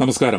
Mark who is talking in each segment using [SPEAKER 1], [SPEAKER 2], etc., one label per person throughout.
[SPEAKER 1] നമസ്കാരം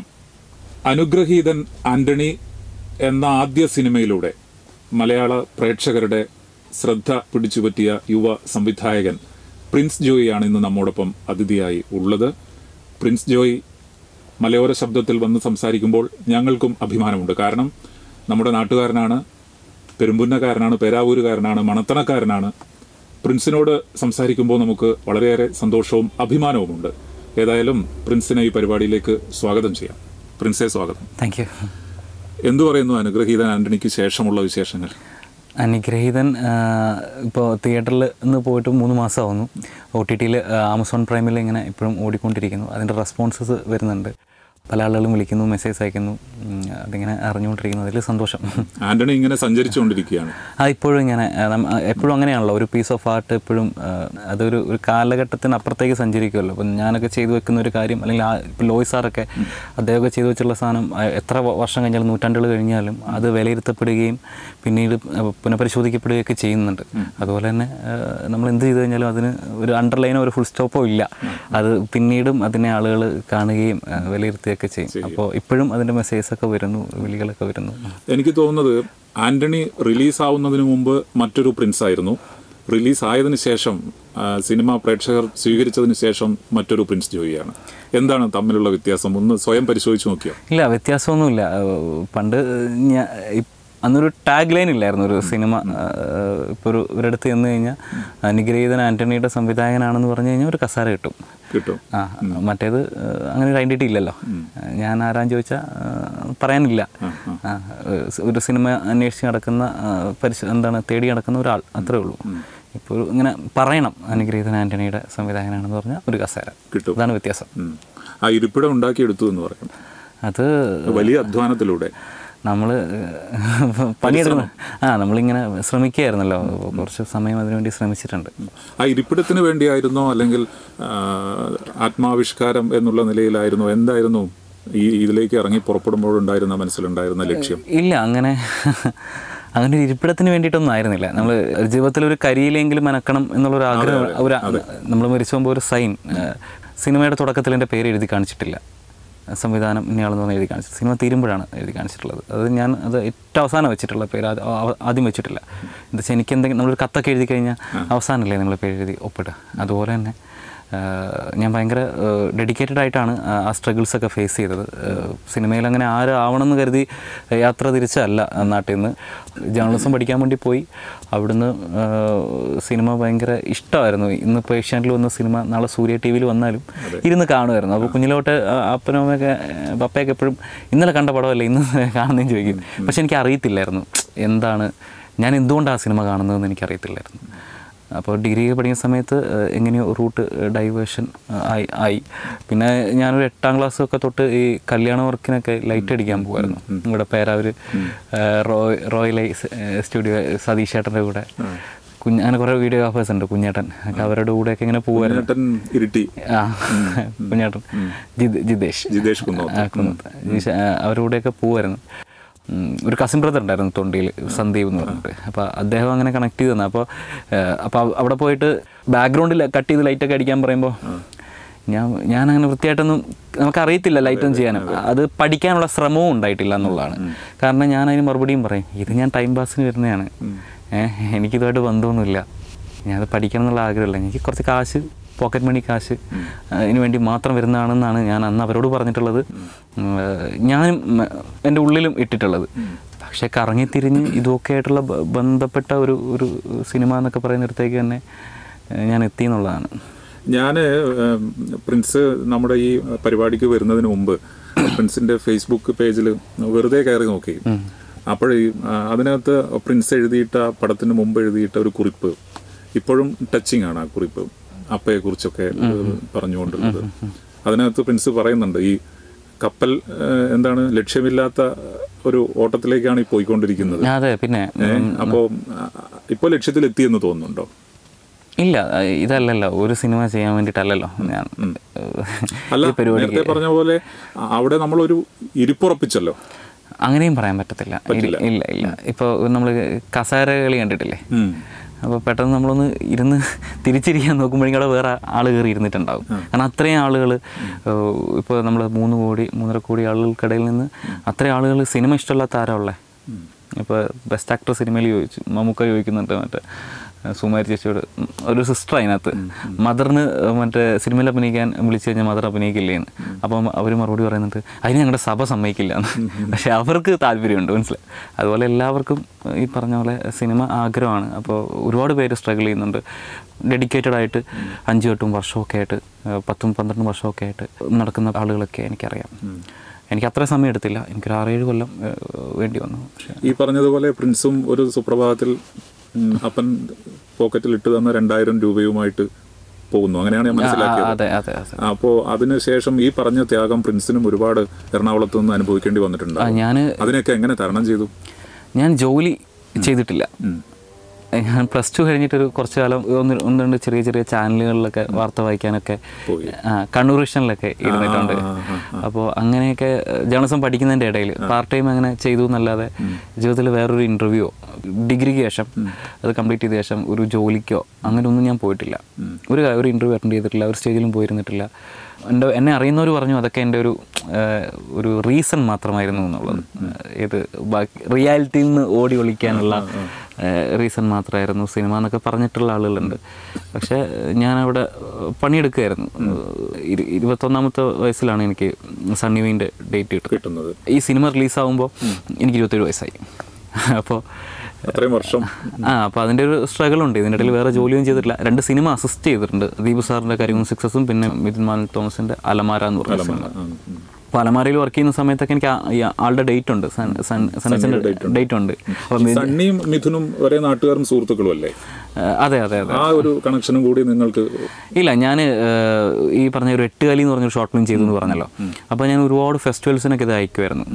[SPEAKER 1] അനുഗ്രഹീതൻ ആന്റണി എന്ന ആദ്യ സിനിമയിലൂടെ മലയാള പ്രേക്ഷകരുടെ ശ്രദ്ധ പിടിച്ചുപറ്റിയ യുവ സംവിധായകൻ പ്രിൻസ് ജോയിയാണ് ഇന്ന് നമ്മോടൊപ്പം അതിഥിയായി ഉള്ളത് പ്രിൻസ് ജോയ് മലയോര ശബ്ദത്തിൽ വന്ന് സംസാരിക്കുമ്പോൾ ഞങ്ങൾക്കും അഭിമാനമുണ്ട് കാരണം നമ്മുടെ നാട്ടുകാരനാണ് പെരുമ്പുന്നക്കാരനാണ് പേരാവൂരുകാരനാണ് മണത്തണക്കാരനാണ് പ്രിൻസിനോട് സംസാരിക്കുമ്പോൾ നമുക്ക് വളരെയേറെ സന്തോഷവും അഭിമാനവുമുണ്ട് ഏതായാലും പ്രിൻസിനെ ഈ പരിപാടിയിലേക്ക് സ്വാഗതം ചെയ്യാം പ്രിൻസെ സ്വാഗതം
[SPEAKER 2] താങ്ക് യു
[SPEAKER 1] എന്തു പറയുന്നു അനുഗ്രഹീതൻ ആന്റണിക്ക് ശേഷമുള്ള വിശേഷങ്ങൾ
[SPEAKER 2] അനുഗ്രഹീതൻ ഇപ്പോൾ തിയേറ്ററിൽ നിന്ന് പോയിട്ട് മൂന്ന് മാസമാവുന്നു ഒ ടി ടിയിൽ ആമസോൺ പ്രൈമിൽ ഇങ്ങനെ ഇപ്പോഴും ഓടിക്കൊണ്ടിരിക്കുന്നു അതിൻ്റെ റെസ്പോൺസസ് വരുന്നുണ്ട് പല ആളുകളും വിളിക്കുന്നു മെസ്സേജ് അയക്കുന്നു ഉം, അതിങ്ങനെ അറിഞ്ഞുകൊണ്ടിരിക്കുന്നു അതിൽ സന്തോഷം
[SPEAKER 1] ആന്റണി ഇങ്ങനെ സഞ്ചരിച്ചുകൊണ്ടിരിക്കുകയാണ്
[SPEAKER 2] ആ ഇപ്പോഴും ഇങ്ങനെ ആ, നമ്മ- ആ, എപ്പോഴും അങ്ങനെയാണല്ലോ ഒരു പീസ് ഓഫ് ആർട്ട് എപ്പോഴും ആ, അതൊരു ഒരു കാലഘട്ടത്തിന് അപ്പുറത്തേക്ക് സഞ്ചരിക്കുമല്ലോ അപ്പം ഞാനൊക്കെ ചെയ്തു വെക്കുന്ന ഒരു കാര്യം അല്ലെങ്കിൽ ആ ഇപ്പോൾ ലോയ് സാറൊക്കെ അദ്ദേഹമൊക്കെ ചെയ്തു വെച്ചിട്ടുള്ള സാധനം ആ, എത്ര വ- വർഷം കഴിഞ്ഞാലും നൂറ്റാണ്ടുകൾ കഴിഞ്ഞാലും അത് വിലയിരുത്തപ്പെടുകയും പിന്നീട് ആ, പുനഃപരിശോധിക്കപ്പെടുകയൊക്കെ ചെയ്യുന്നുണ്ട് അതുപോലെ തന്നെ ആ, നമ്മൾ എന്ത് ചെയ്തു കഴിഞ്ഞാലും അതിന് ഒരു അണ്ടർലൈനോ ഒരു ഫുൾ സ്റ്റോപ്പോ ഇല്ല അത് പിന്നീടും അതിനെ ആളുകൾ കാണുകയും ആ, വിലയിരുത്തുകയൊക്കെ ചെയ്യും അപ്പോൾ ഇപ്പോഴും അതിൻ്റെ മെസ്സേജസ് ഒക്കെ വരുന്നു വിളികളൊക്കെ വരുന്നു
[SPEAKER 1] എനിക്ക് തോന്നുന്നത് ആന്റണി റിലീസ് ആവുന്നതിന് മുമ്പ് മറ്റൊരു പ്രിൻസ് ആയിരുന്നു റിലീസ് ആയതിനു ശേഷം ആ, സിനിമ പ്രേക്ഷകർ സ്വീകരിച്ചതിന് ശേഷം മറ്റൊരു പ്രിൻസ് ജോയിയാണ് എന്താണ് തമ്മിലുള്ള വ്യത്യാസം ഒന്ന് സ്വയം പരിശോധിച്ച് നോക്കിയോ
[SPEAKER 2] ഇല്ല വ്യത്യാസമൊന്നുമില്ല ഏഹ് പണ്ട് ഞാൻ അന്നൊരു ടാഗ് ലൈൻ ഇല്ലായിരുന്നു ഒരു സിനിമ ഇപ്പോൾ ഒരു ഒരിടത്ത് ചെന്ന് കഴിഞ്ഞാൽ അനുഗ്രഹീതൻ ആൻ്റണിയുടെ സംവിധായകനാണെന്ന് പറഞ്ഞു കഴിഞ്ഞാൽ ഒരു കസാര കിട്ടും
[SPEAKER 1] കിട്ടും
[SPEAKER 2] ആ മറ്റേത് ഏഹ് അങ്ങനെ ഒരു ഐഡൻറ്റിറ്റി ഇല്ലല്ലോ ഞാൻ ആരാന്ന് ചോദിച്ചാൽ പറയാനില്ല ആ, ഏഹ് ഒരു സിനിമ അന്വേഷിച്ച് നടക്കുന്ന ആ, പരിശ എന്താണ് തേടി നടക്കുന്ന ഒരാൾ അത്രേ ഉള്ളൂ ഇപ്പോൾ ഒരു ഇങ്ങനെ പറയണം അനുഗ്രഹീതൻ ആൻ്റണിയുടെ സംവിധായകനാണെന്ന് പറഞ്ഞാൽ ഒരു കസേര
[SPEAKER 1] കിട്ടും
[SPEAKER 2] അതാണ് വ്യത്യാസം
[SPEAKER 1] ഉം. ആ ഇരിപ്പിടം ഉണ്ടാക്കിയെടുത്തു എന്ന് പറയും
[SPEAKER 2] അത്
[SPEAKER 1] വലിയ അധ്വാനത്തിലൂടെ
[SPEAKER 2] നമ്മൾ പണിയെടുക്കുന്ന ആ നമ്മളിങ്ങനെ ശ്രമിക്കുകയായിരുന്നല്ലോ കുറച്ച് സമയം അതിനുവേണ്ടി ശ്രമിച്ചിട്ടുണ്ട്
[SPEAKER 1] ആ ഇരിപ്പിടത്തിന് വേണ്ടിയായിരുന്നോ അല്ലെങ്കിൽ ആ, ആത്മാവിഷ്കാരം എന്നുള്ള നിലയിലായിരുന്നോ എന്തായിരുന്നു ഈ ഇതിലേക്ക് ഇറങ്ങി പുറപ്പെടുമ്പോഴുണ്ടായിരുന്ന മനസ്സിലുണ്ടായിരുന്ന ലക്ഷ്യം
[SPEAKER 2] ഇല്ല അങ്ങനെ അങ്ങനെ ഒരു ഇരിപ്പിടത്തിന് വേണ്ടിയിട്ടൊന്നും ആയിരുന്നില്ല നമ്മൾ ജീവിതത്തിൽ ഒരു കരിയിലെങ്കിലും മനക്കണം എന്നുള്ളൊരു ആഗ്രഹം ഒരു നമ്മൾ മരിച്ചു പോകുമ്പോൾ ഒരു സൈൻ സിനിമയുടെ തുടക്കത്തിൽ എൻ്റെ പേര് എഴുതി കാണിച്ചിട്ടില്ല സംവിധാനം ഇന്നയാളെന്ന് പറഞ്ഞ് എഴുതി കാണിച്ചത് സിനിമ തീരുമ്പോഴാണ് എഴുതി കാണിച്ചിട്ടുള്ളത് അത് ഞാൻ അത് ഏറ്റവും അവസാനം വെച്ചിട്ടുള്ള പേര് ആദ്യ- ആ- ആദ്യം വെച്ചിട്ടില്ല എന്താ വെച്ചാൽ എനിക്ക് എന്തെങ്കിലും നമ്മളൊരു കത്തൊക്കെ എഴുതി കഴിഞ്ഞാൽ അവസാനമല്ലേ നമ്മൾ പേര് എഴുതി ഒപ്പിടുക അതുപോലെ തന്നെ ആ, ഞാൻ ഭയങ്കര ഡെഡിക്കേറ്റഡ് ആയിട്ടാണ് ആ- ആ സ്ട്രഗിൾസ് ഒക്കെ ഫേസ് ചെയ്തത് സിനിമയിൽ അങ്ങനെ ആരും ആവണമെന്ന് കരുതി യാത്ര തിരിച്ചല്ല നാട്ടിൽ നിന്ന് ജേർണലിസം പഠിക്കാൻ വേണ്ടി പോയി അവിടുന്ന് ആ, സിനിമ ഭയങ്കര ഇഷ്ടമായിരുന്നു ഇന്നിപ്പോൾ ഏഷ്യാനിൽ വന്ന സിനിമ നാളെ സൂര്യ ടി വിയിൽ വന്നാലും ഇരുന്ന് കാണുമായിരുന്നു അപ്പോൾ കുഞ്ഞിലോട്ട് ആ, അപ്പനും അമ്മയൊക്കെ പപ്പയൊക്കെ എപ്പോഴും ഇന്നലെ കണ്ട പടമല്ലേ ഇന്ന് കാണുന്നതെന്ന് ചോദിക്കും പക്ഷെ എനിക്ക് അറിയത്തില്ലായിരുന്നു എന്താണ് ഞാൻ എന്തുകൊണ്ടാണ് ആ സിനിമ കാണുന്നതെന്ന് എനിക്കറിയത്തില്ലായിരുന്നു അപ്പോൾ ഡിഗ്രി പഠിക്കുന്ന സമയത്ത് ഏഹ്, എങ്ങനെയോ റൂട്ട് ഡൈവേഷൻ ആയി ആയി പിന്നെ ഞാനൊരു എട്ടാം ക്ലാസ് ഒക്കെ തൊട്ട് ഈ കല്യാണ വർക്കിനൊക്കെ ലൈറ്റ് അടിക്കാൻ പോകുമായിരുന്നു ഇവിടെ Peravoor roy royal studio Satheesh ചേട്ടൻ്റെ കൂടെ കുഞ്ഞ് അങ്ങനെ കുറേ വീഡിയോഗ്രാഫേഴ്സ് ഉണ്ട് കുഞ്ഞേട്ടൻ ഒക്കെ അവരുടെ കൂടെയൊക്കെ ഇങ്ങനെ പോകുമായിരുന്നു
[SPEAKER 1] ചേട്ടൻ ഇരുട്ടി
[SPEAKER 2] ആ കുഞ്ഞേട്ടൻ ജിത് ജിതേഷ്
[SPEAKER 1] ജിതേഷ് കുന്നോത്ത്
[SPEAKER 2] ആ, കുന്നത്ത്. ജീഷ- ആ, അവരുടെ കൂടെയൊക്കെ പോവായിരുന്നു ഉം, ഒരു കസിൻ ബ്രദർ ഉണ്ടായിരുന്നു തൊണ്ടിയിൽ സന്ദീപ് എന്ന് പറഞ്ഞിട്ട് അപ്പോൾ അദ്ദേഹം അങ്ങനെ കണക്ട് ചെയ്ത് തന്നെ അപ്പോൾ അപ്പോൾ അവിടെ പോയിട്ട് ബാക്ക്ഗ്രൗണ്ടിൽ കട്ട് ചെയ്ത് ലൈറ്റൊക്കെ അടിക്കാൻ പറയുമ്പോൾ ഞാൻ ഞാൻ അങ്ങനെ വൃത്തിയായിട്ടൊന്നും നമുക്ക് അറിയത്തില്ല ലൈറ്റൊന്നും ചെയ്യാനും അത് പഠിക്കാനുള്ള ശ്രമവും ഉണ്ടായിട്ടില്ല എന്നുള്ളതാണ് കാരണം ഞാൻ അതിന് മറുപടിയും പറയും ഇത് ഞാൻ ടൈം പാസിന് വരുന്നതാണ് ഏഹ് എനിക്കിതുമായിട്ട് ബന്ധമൊന്നുമില്ല ഞാനത് പഠിക്കണം എന്നുള്ള ആഗ്രഹമില്ല എനിക്ക് കുറച്ച് കാശ് പോക്കറ്റ് മണി കാശ് അതിന് വേണ്ടി മാത്രം വരുന്നതാണെന്നാണ് ഞാൻ അന്ന് അവരോട് പറഞ്ഞിട്ടുള്ളത് ഉം, ഏഹ് ഞാനും ഉം, എൻ്റെ ഉള്ളിലും ഇട്ടിട്ടുള്ളത് പക്ഷേ കറങ്ങിത്തിരിഞ്ഞ് ഇതൊക്കെ ആയിട്ടുള്ള ബ- ബന്ധപ്പെട്ട ഒരു ഒരു സിനിമ എന്നൊക്കെ പറയുന്നിടത്തേക്ക് തന്നെ ഏഹ് ഞാൻ എത്തി എന്നുള്ളതാണ്
[SPEAKER 1] ഞാൻ പ്രിൻസ് നമ്മുടെ ഈ പരിപാടിക്ക് വരുന്നതിന് മുമ്പ് പ്രിൻസിന്റെ ഫേസ്ബുക്ക് പേജിൽ വെറുതെ കയറി നോക്കി അപ്പോൾ അതിനകത്ത് പ്രിൻസ് എഴുതിയിട്ട പടത്തിന് മുമ്പ് എഴുതിയിട്ട ഒരു കുറിപ്പ് ഇപ്പോഴും ടച്ചിങ് ആണ് ആ കുറിപ്പ് അപ്പയെ കുറിച്ചൊക്കെ പറഞ്ഞുകൊണ്ടുള്ളത് അതിനകത്ത് പ്രിൻസ് പറയുന്നുണ്ട് ഈ കപ്പൽ ഏഹ്, എന്താണ് ലക്ഷ്യമില്ലാത്ത ഒരു ഓട്ടത്തിലേക്കാണ് ഈ പോയിക്കൊണ്ടിരിക്കുന്നത്
[SPEAKER 2] അതെ പിന്നെ
[SPEAKER 1] ഏഹ്, അപ്പോ ഇപ്പോൾ ലക്ഷ്യത്തിലെത്തിയെന്ന് തോന്നുന്നുണ്ടോ
[SPEAKER 2] ഇല്ല ഇതല്ലല്ലോ ഒരു സിനിമ ചെയ്യാൻ വേണ്ടിയിട്ടല്ലല്ലോ ഞാൻ
[SPEAKER 1] അല്ല
[SPEAKER 2] ഈ പരിപാടിക്ക്
[SPEAKER 1] നേരത്തെ പറഞ്ഞ പോലെ അ- അവിടെ നമ്മളൊരു ഇരിപ്പുറപ്പിച്ചല്ലോ
[SPEAKER 2] അങ്ങനെയും പറയാൻ പറ്റത്തില്ല ഇല്ല ഇല്ല ഇല്ല ഇപ്പോൾ നമ്മൾ കസാര കളി കണ്ടിട്ടില്ലേ
[SPEAKER 1] ഉം.
[SPEAKER 2] അപ്പോൾ പെട്ടെന്ന് നമ്മളൊന്ന് ഇരുന്ന് തിരിച്ചിരിക്കാൻ നോക്കുമ്പോഴേക്കും അവിടെ വേറെ ആൾ കയറി ഇരുന്നിട്ടുണ്ടാവും കാരണം അത്രയും ആളുകൾ ഇപ്പോൾ നമ്മൾ മൂന്ന് കോടി മൂന്നര കോടി ആളുകൾക്കിടയിൽ നിന്ന് അത്രയും ആളുകൾ സിനിമ ഇഷ്ടമില്ലാത്ത ആരാ ഉള്ളത് ഇപ്പോൾ ബെസ്റ്റ് ആക്ടർ സിനിമയിൽ ചോദിച്ചു മമ്മൂക്ക ചോദിക്കുന്നുണ്ട് മറ്റേ ഏഹ് സുമാരി ചേച്ചിയോട് ഉം, ഒരു സിസ്റ്റർ അതിനകത്ത് മദറിന് മറ്റേ സിനിമയിൽ അഭിനയിക്കാൻ വിളിച്ചു കഴിഞ്ഞാൽ മദർ അഭിനയിക്കില്ലേന്ന് അപ്പം അവർ മറുപടി പറയുന്നുണ്ട് അതിന് ഞങ്ങളുടെ സഭ സമ്മതിക്കില്ല എന്ന് പക്ഷേ അവർക്ക് താല്പര്യമുണ്ട് മനസ്സിലായി അതുപോലെ എല്ലാവർക്കും ഈ പറഞ്ഞ പോലെ സിനിമ ആഗ്രഹമാണ് അപ്പോൾ ഒരുപാട് പേര് സ്ട്രഗിൾ ചെയ്യുന്നുണ്ട് ഡെഡിക്കേറ്റഡ് ആയിട്ട് അഞ്ച് എട്ടും വർഷമൊക്കെ ആയിട്ട് ഏഹ് പത്തും പന്ത്രണ്ടും വർഷമൊക്കെ ആയിട്ട് നടക്കുന്ന ആളുകളൊക്കെ എനിക്കറിയാം എനിക്ക് അത്ര സമയം എടുത്തില്ല എനിക്കൊരു ആറേഴ് കൊല്ലം ഏഹ്, വേണ്ടി വന്നു പക്ഷേ
[SPEAKER 1] ഈ പറഞ്ഞതുപോലെ പ്രിൻസും ഒരു സുപ്രഭാതത്തിൽ ഉം, അപ്പൻ പോക്കറ്റിൽ ഇട്ട് തന്ന രണ്ടായിരം രൂപയുമായിട്ട് പോകുന്നു അങ്ങനെയാണ് ഞാൻ
[SPEAKER 2] ആ,
[SPEAKER 1] മനസ്സിലാക്കിയത്
[SPEAKER 2] അതെ അതെ അതെ
[SPEAKER 1] അപ്പോൾ അതിനുശേഷം ഈ പറഞ്ഞ ത്യാഗം പ്രിൻസിനും ഒരുപാട് എറണാകുളത്ത് നിന്ന് അനുഭവിക്കേണ്ടി വന്നിട്ടുണ്ട്
[SPEAKER 2] ആ, ഞാൻ
[SPEAKER 1] അതിനെയൊക്കെ എങ്ങനെ തരണം ചെയ്തു
[SPEAKER 2] ഞാൻ ജോലി ചെയ്തിട്ടില്ല ഞാൻ പ്ലസ് ടു കഴിഞ്ഞിട്ടൊരു കുറച്ച് കാലം ഒന്ന് ഒന്ന് രണ്ട് ചെറിയ ചെറിയ ചാനലുകളിലൊക്കെ വാർത്ത വായിക്കാനൊക്കെ
[SPEAKER 1] പോയി.
[SPEAKER 2] ആ, കണ്ണൂർ വിഷനിലൊക്കെ ഇരുന്നിട്ടുണ്ട് അപ്പോൾ അങ്ങനെയൊക്കെ ജേർണലിസം പഠിക്കുന്നതിൻ്റെ ഇടയിൽ പാർട്ട് ടൈം അങ്ങനെ ചെയ്തു എന്നല്ലാതെ ജീവിതത്തിൽ വേറൊരു ഇൻ്റർവ്യൂയോ ഡിഗ്രിക്ക് ശേഷം അത് കംപ്ലീറ്റ് ചെയ്ത ശേഷം ഒരു ജോലിക്കോ അങ്ങനെ ഒന്നും ഞാൻ പോയിട്ടില്ല ഒരു കാ- ഒരു ഇൻ്റർവ്യൂ അറ്റൻഡ് ചെയ്തിട്ടില്ല ഒരു സ്റ്റേജിലും പോയിരുന്നിട്ടില്ല എൻ്റെ എന്നെ അറിയുന്നവർ പറഞ്ഞു അതൊക്കെ എൻ്റെ ഒരു ഏഹ്, ഒരു റീസൺ മാത്രമായിരുന്നു എന്നുള്ളത് ഇത് ബാക്കി റിയാലിറ്റിയിൽ നിന്ന് ഓടി ഒളിക്കാനുള്ള റീസൺ മാത്രമായിരുന്നു സിനിമ എന്നൊക്കെ പറഞ്ഞിട്ടുള്ള ആളുകളുണ്ട് പക്ഷേ ഞാനവിടെ ഏഹ്, പണിയെടുക്കുകയായിരുന്നു ഇരു- ഇരുപത്തൊന്നാമത്തെ വയസ്സിലാണ് എനിക്ക് സണ്ണിവീൻ്റെ ഡേറ്റ് കിട്ടുന്നത്
[SPEAKER 1] കിട്ടുന്നത്
[SPEAKER 2] ഈ സിനിമ റിലീസാവുമ്പോൾ എനിക്ക് ഇരുപത്തേഴ് വയസ്സായി അപ്പോൾ
[SPEAKER 1] അത്രയും വർഷം
[SPEAKER 2] ആ അപ്പോൾ അതിൻ്റെ ഒരു സ്ട്രഗിൾ ഉണ്ട് ഇതിൻ്റെ ഇടയിൽ വേറെ ജോലിയൊന്നും ചെയ്തിട്ടില്ല രണ്ട് സിനിമ അസിസ്റ്റ് ചെയ്തിട്ടുണ്ട് ദീപു സാറിൻ്റെ കരിമൂൺ സിക്സസും പിന്നെ മിഥുൻ മാനൽ തോമസിൻ്റെ അലമാര എന്ന് പറഞ്ഞ സിനിമ
[SPEAKER 1] ആ, ഉം.
[SPEAKER 2] അപ്പോൾ അലമാരയിൽ വർക്ക് ചെയ്യുന്ന സമയത്തൊക്കെ എനിക്ക് ആ- ഈ ആളുടെ ഡേറ്റ് ഉണ്ട് സൺ- സൺ- സനച്ചൻ്റെ ഡേറ്റ് ഉണ്ട് അപ്പോൾ
[SPEAKER 1] ഈ സണ്ണിയും മിഥുനും ഒരേ നാട്ടുകാരും സുഹൃത്തുക്കളും അല്ലേ
[SPEAKER 2] അതെ അതെ അതെ
[SPEAKER 1] ആ ഒരു കണക്ഷനും കൂടി നിങ്ങൾക്ക്
[SPEAKER 2] ഇല്ല ഞാൻ ഈ പറഞ്ഞ ഒരു എട്ടുകാലി എന്ന് പറഞ്ഞൊരു ഷോർട്ട് ഫിലിം ചെയ്തു എന്ന് പറഞ്ഞല്ലോ അപ്പോൾ ഞാൻ ഒരുപാട് ഫെസ്റ്റിവൽസിനൊക്കെ ഇത് അയക്കുമായിരുന്നു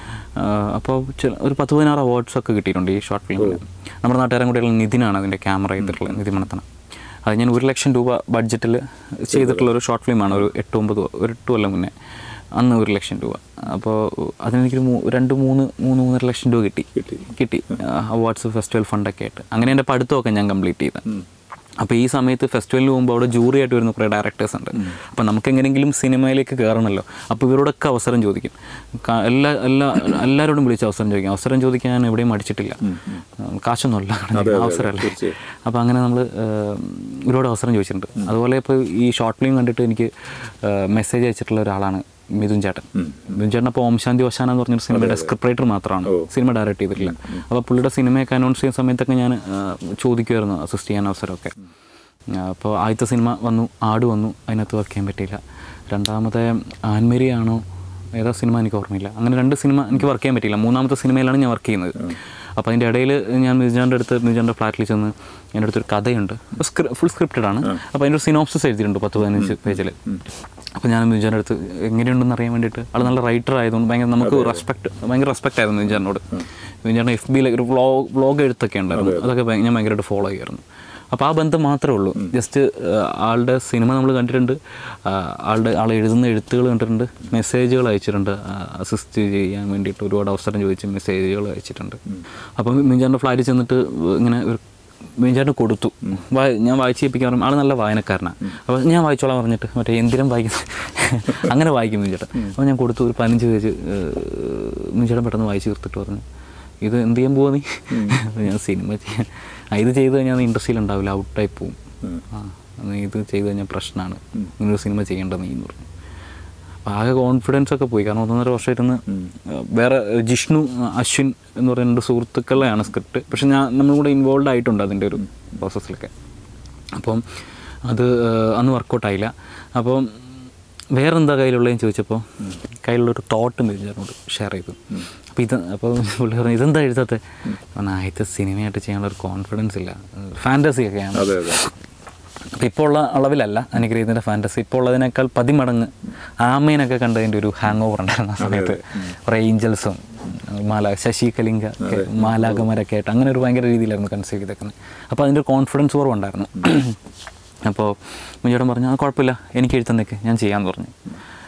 [SPEAKER 2] അപ്പോൾ ചില ഒരു പത്ത് പതിനാറ് അവാർഡ്സ് ഒക്കെ കിട്ടിയിട്ടുണ്ട് ഈ ഷോർട്ട് ഫിലിമിൽ നമ്മുടെ നാട്ടുകാരൻ കൂടെയുള്ള നിതിനാണ് അതിൻ്റെ ക്യാമറ ചെയ്തിട്ടുള്ളത് നിധി മണത്തണം അത് ഞാൻ ഒരു ലക്ഷം രൂപ ബഡ്ജറ്റിൽ ചെയ്തിട്ടുള്ള ഒരു ഷോർട്ട് ഫിലിമാണ് ഒരു എട്ട് ഒമ്പത് ഒരു എട്ട് കൊല്ലം മുന്നേ അന്ന് ഒരു ലക്ഷം രൂപ അപ്പോൾ അതിനെനിക്കൊരു മൂ- രണ്ട് മൂന്ന് മൂന്ന് മൂന്നര ലക്ഷം രൂപ കിട്ടി
[SPEAKER 1] കിട്ടി
[SPEAKER 2] കിട്ടി അവാർഡ്സ് ഫെസ്റ്റിവൽ ഫണ്ടൊക്കെ ആയിട്ട് അങ്ങനെ എൻ്റെ പഠിത്തമൊക്കെ ഞാൻ കംപ്ലീറ്റ് ചെയ്തത് അപ്പോൾ ഈ സമയത്ത് ഫെസ്റ്റിവലിന് പോകുമ്പോൾ അവിടെ ജൂറി ആയിട്ട് വരുന്ന കുറേ ഡയറക്ടേഴ്സ് ഉണ്ട് അപ്പോൾ നമുക്ക് എങ്ങനെയെങ്കിലും സിനിമയിലേക്ക് കയറണമല്ലോ അപ്പോൾ ഇവരോടൊക്കെ അവസരം ചോദിക്കും കാ- എല്ലാ എല്ലാ എല്ലാവരോടും വിളിച്ച് അവസരം ചോദിക്കും അവസരം ചോദിക്കാൻ ഞാൻ എവിടെയും മടിച്ചിട്ടില്ല കാശൊന്നുമല്ല അവസരമല്ലേ
[SPEAKER 1] തീർച്ചയായും.
[SPEAKER 2] അപ്പോൾ അങ്ങനെ നമ്മൾ ഒരുപാട് അവസരം ചോദിച്ചിട്ടുണ്ട് അതുപോലെ ഇപ്പോൾ ഈ ഷോർട്ട് ഫിലിം കണ്ടിട്ട് എനിക്ക് മെസ്സേജ് അയച്ചിട്ടുള്ള ഒരാളാണ് മിഥുൻ ചേട്ടൻ മിഥുൻ ചേട്ടൻ അപ്പോൾ ഓം ശാന്തി ഓശാന എന്ന് പറഞ്ഞൊരു സിനിമയുടെ സ്ക്രിപ്റ്റ് റൈറ്റർ മാത്രമാണ് സിനിമ ഡയറക്റ്റ് ചെയ്തിട്ടില്ല അപ്പോൾ പുള്ളിയുടെ സിനിമയൊക്കെ അനൗൺസ് ചെയ്യുന്ന സമയത്തൊക്കെ ഞാൻ ചോദിക്കുമായിരുന്നു അസിസ്റ്റ് ചെയ്യാൻ അവസരമൊക്കെ അപ്പോൾ ആദ്യത്തെ സിനിമ വന്നു ആട് വന്നു അതിനകത്ത് വർക്ക് ചെയ്യാൻ പറ്റിയില്ല രണ്ടാമത്തെ ആൻമേരി ആണോ ഏതാ സിനിമ എനിക്ക് ഓർമ്മയില്ല അങ്ങനെ രണ്ട് സിനിമ എനിക്ക് വർക്ക് ചെയ്യാൻ പറ്റിയില്ല മൂന്നാമത്തെ സിനിമയിലാണ് ഞാൻ വർക്ക് ചെയ്യുന്നത് അപ്പോൾ അതിൻ്റെ ഇടയിൽ ഞാൻ മിജാൻ്റെ അടുത്ത് മിജാൻ്റെ ഫ്ലാറ്റിൽ ചെന്ന് എൻ്റെ അടുത്തൊരു കഥയുണ്ട് ഫുൾ സ്ക്രിപ്റ്റഡ് ആണ് അപ്പോൾ അതിൻ്റെ ഒരു സിനോപ്സിസ് എഴുതിയിട്ടുണ്ട് പത്ത് പതിനഞ്ച് പേജിൽ അപ്പോൾ ഞാൻ മിജാൻ്റെ അടുത്ത് എങ്ങനെയുണ്ടെന്ന് അറിയാൻ വേണ്ടിയിട്ട് ആൾ നല്ല റൈറ്റർ ആയതുകൊണ്ട് ഭയങ്കര നമുക്ക് റെസ്പെക്ട് ഭയങ്കര റെസ്പെക്ട് ആയിരുന്നു മിജാനോട് മിജാൻ്റെ എഫ് ബിയിൽ ഒരു വ്ളോഗ് വ്ളോഗ് എഴുത്തൊക്കെ ഉണ്ടായിരുന്നു അതൊക്കെ ഭയ- ഞാൻ ഭയങ്കരമായിട്ട് ഫോളോ ചെയ്യുമായിരുന്നു അപ്പോൾ ആ ബന്ധം മാത്രമേ ഉള്ളൂ ജസ്റ്റ് ആളുടെ സിനിമ നമ്മൾ കണ്ടിട്ടുണ്ട് ആ, ആളുടെ ആൾ എഴുതുന്ന എഴുത്തുകൾ കണ്ടിട്ടുണ്ട് മെസ്സേജുകൾ അയച്ചിട്ടുണ്ട് അസിസ്റ്റ് ചെയ്യാൻ വേണ്ടിയിട്ട് ഒരുപാട് അവസരം ചോദിച്ച് മെസ്സേജുകൾ അയച്ചിട്ടുണ്ട് അപ്പം മിഞ്ചാൻ്റെ ഫ്ലാറ്റിൽ ചെന്നിട്ട് ഇങ്ങനെ ഒരു മിഞ്ചാൻ്റെ കൊടുത്തു വായി- ഞാൻ വായിച്ച് കേൾപ്പിക്കാൻ ആൾ നല്ല വായനക്കാരനാണ് അപ്പോൾ ഞാൻ വായിച്ചോളാം പറഞ്ഞിട്ട് മറ്റേ എന്തിനും വായിക്കുന്നത് അങ്ങനെ വായിക്കും മിഞ്ചേട്ടൻ അപ്പോൾ ഞാൻ കൊടുത്തു ഒരു പതിനഞ്ച് പേജ് മിഞ്ചേട്ടൻ പെട്ടെന്ന് വായിച്ച് തീർത്തിട്ട് പറഞ്ഞു ഇത് എന്ത് ചെയ്യാൻ പോവാ നീ അപ്പോൾ ഞാൻ സിനിമ ചെയ്യാൻ ആ, ഇത് ചെയ്ത് കഴിഞ്ഞാൽ ഇൻഡസ്ട്രിയിൽ ഉണ്ടാവില്ല ഔട്ടായി പോവും ആ നീ ഇത് ചെയ്ത് കഴിഞ്ഞാൽ പ്രശ്നമാണ് ഇങ്ങനൊരു സിനിമ ചെയ്യേണ്ടത് നീ എന്ന് പറഞ്ഞു അപ്പോൾ ആകെ കോൺഫിഡൻസ് ഒക്കെ പോയി കാരണം ഒന്നൊന്നര വർഷമായിരുന്ന് വേറെ ജിഷ്ണു അശ്വിൻ എന്ന് പറയുന്ന രണ്ട് സുഹൃത്തുക്കളെയാണ് സ്ക്രിപ്റ്റ് പക്ഷെ ഞാൻ നമ്മളും കൂടെ ഇൻവോൾവ് ആയിട്ടുണ്ട് അതിൻ്റെ ഒരു പ്രോസസ്സിലൊക്കെ അപ്പം അത് ഏഹ്, അന്ന് വർക്കൗട്ടായില്ല അപ്പം വേറെ എന്താ കയ്യിലുള്ളതെന്ന് ചോദിച്ചപ്പോൾ കയ്യിലുള്ളൊരു തോട്ട് മിരിഞ്ഞാറിനോട് ഷെയർ ചെയ്തു അപ്പോൾ ഇത് അപ്പോൾ പുള്ളി പറഞ്ഞു ഇതെന്താ എഴുതാത്തെ പറഞ്ഞാൽ ആദ്യത്തെ സിനിമയായിട്ട് ചെയ്യാനുള്ള ഒരു കോൺഫിഡൻസ് ഇല്ല ഫാൻറ്റസി ഒക്കെയാണ്
[SPEAKER 1] അതെ അതെ
[SPEAKER 2] അപ്പോൾ ഇപ്പോൾ ഉള്ള അളവിലല്ല അനുഗ്രഹീതൻ്റെ ഫാൻറ്റസി ഇപ്പോൾ ഉള്ളതിനേക്കാൾ പതിമടങ്ങ് ആമേനൊക്കെ കണ്ടതിൻ്റെ ഒരു ഹാങ് ഓവർ ഉണ്ടായിരുന്നു ആ സമയത്ത് കുറേ ഏഞ്ചൽസും മാല ശശി കലിംഗ ഒക്കെ മാലാകമരൊക്കെ ആയിട്ട് അങ്ങനെ ഒരു ഭയങ്കര രീതിയിലായിരുന്നു കൺസീവ് ചെയ്തേക്കുന്നത് അപ്പോൾ അതിൻ്റെ ഒരു കോൺഫിഡൻസ് കുറവുണ്ടായിരുന്നു അപ്പോൾ മുഞ്ചേട്ടൻ പറഞ്ഞു അത് കുഴപ്പമില്ല എനിക്ക് എഴുത്തുന്നേക്ക് ഞാൻ ചെയ്യാമെന്ന് പറഞ്ഞു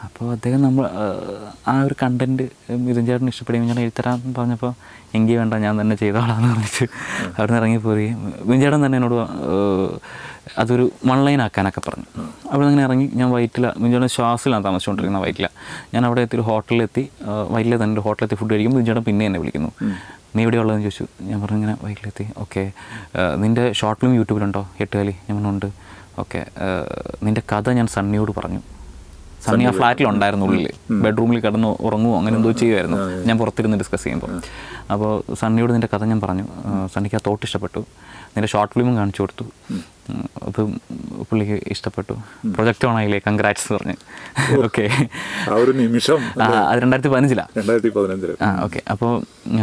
[SPEAKER 2] അപ്പോൾ അദ്ദേഹം നമ്മൾ ആ, ആ ഒരു കണ്ടൻറ്റ് മിഥുൻ ചേട്ടന് ഇഷ്ടപ്പെടുകയും ഞാൻ എഴുത്തരാന്ന് പറഞ്ഞപ്പോൾ എങ്കിൽ വേണ്ട ഞാൻ തന്നെ ചെയ്തോളാന്ന് പറഞ്ഞിട്ട് അവിടെ നിന്ന് ഇറങ്ങിപ്പോയി മിഥുൻ ചേട്ടൻ തന്നെ എന്നോട് ആ, അതൊരു വൺ ലൈൻ ആക്കാനൊക്കെ പറഞ്ഞു അവിടെ നിന്ന് ഇറങ്ങി ഞാൻ വൈറ്റില മിഥുൻ ചേട്ടൻ ശ്വാസിലാണ് താമസിച്ചുകൊണ്ടിരിക്കുന്ന വൈറ്റില ഞാൻ അവിടെ എത്തി ഒരു ഹോട്ടലിലെത്തി ആ, വൈറ്റിലെ തന്നെ ഒരു ഹോട്ടലെത്തി ഫുഡ് കഴിക്കുമ്പോൾ മിഥുൻ ചേട്ടൻ പിന്നെ എന്നെ വിളിക്കുന്നു നീ എവിടെയുള്ളതെന്ന് ചോദിച്ചു ഞാൻ പറഞ്ഞു ഇങ്ങനെ വൈറ്റിലെത്തി ഓക്കെ നിൻ്റെ ഷോർട്ട് ഫിലിം യൂട്യൂബിലുണ്ടോ എട്ടുകാലി ഞാൻ പറഞ്ഞു, ഉണ്ട് ഓക്കെ നിൻ്റെ കഥ ഞാൻ സണ്ണിയോട് പറഞ്ഞു സണ്ണി ആ ഫ്ലാറ്റിലുണ്ടായിരുന്നു ഉള്ളിൽ ബെഡ്റൂമിൽ കിടന്ന് ഉറങ്ങുമോ അങ്ങനെ എന്തോ ചെയ്യുമായിരുന്നു ഞാൻ പുറത്തിരുന്ന് ഡിസ്കസ് ചെയ്യുമ്പോൾ അപ്പോൾ സണ്ണിയോട് നിൻ്റെ കഥ ഞാൻ പറഞ്ഞു ആ, സണ്ണിക്ക് ആ തോട്ട് ഇഷ്ടപ്പെട്ടു നിൻ്റെ ഷോർട്ട് ഫിലിമും കാണിച്ചു കൊടുത്തു ഉം, അത് പുള്ളിക്ക് ഇഷ്ടപ്പെട്ടു പ്രൊജക്റ്റ് ഓൺ ആയില്ലേ കൺഗ്രാറ്റ്സ് പറഞ്ഞ് ഓക്കെ
[SPEAKER 1] ആ ഒരു നിമിഷം
[SPEAKER 2] അത് രണ്ടായിരത്തി പതിനഞ്ചിലാണ്
[SPEAKER 1] രണ്ടായിരത്തി പതിനഞ്ചില്
[SPEAKER 2] ആ ഓക്കെ അപ്പോൾ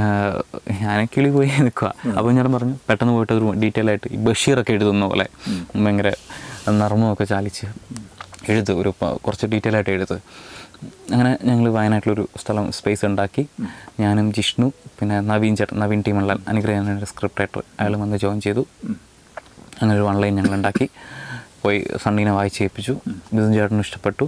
[SPEAKER 2] ഞാൻ കിളി പോയി നിൽക്കുക അപ്പോൾ ഞാൻ പറഞ്ഞു പെട്ടെന്ന് പോയിട്ട് ഒരു ഡീറ്റെയിൽ ആയിട്ട് ഈ ബഷീറൊക്കെ എഴുതുന്ന പോലെ ഭയങ്കര നർമ്മമൊക്കെ ചാലിച്ച് എഴുത് ഒരു പ- കുറച്ച് ഡീറ്റെയിൽ ആയിട്ട് എഴുത് അങ്ങനെ ഞങ്ങൾ വയനാട്ടിലൊരു സ്ഥലം സ്പേസ് ഉണ്ടാക്കി ഞാനും ജിഷ്ണു പിന്നെ നവീൻ ചേട്ടൻ നവീൻ ടീമുള്ള അനുഗ്രഹ സ്ക്രിപ്റ്റ് റൈറ്റർ അയാൾ വന്ന് ജോയിൻ ചെയ്തു അങ്ങനെ ഒരു വൺ ലൈൻ ഞങ്ങൾ ഉണ്ടാക്കി പോയി സണ്ണീനെ വായിച്ച് കേൾപ്പിച്ചു മിഥുൻ ചേട്ടനും ഇഷ്ടപ്പെട്ടു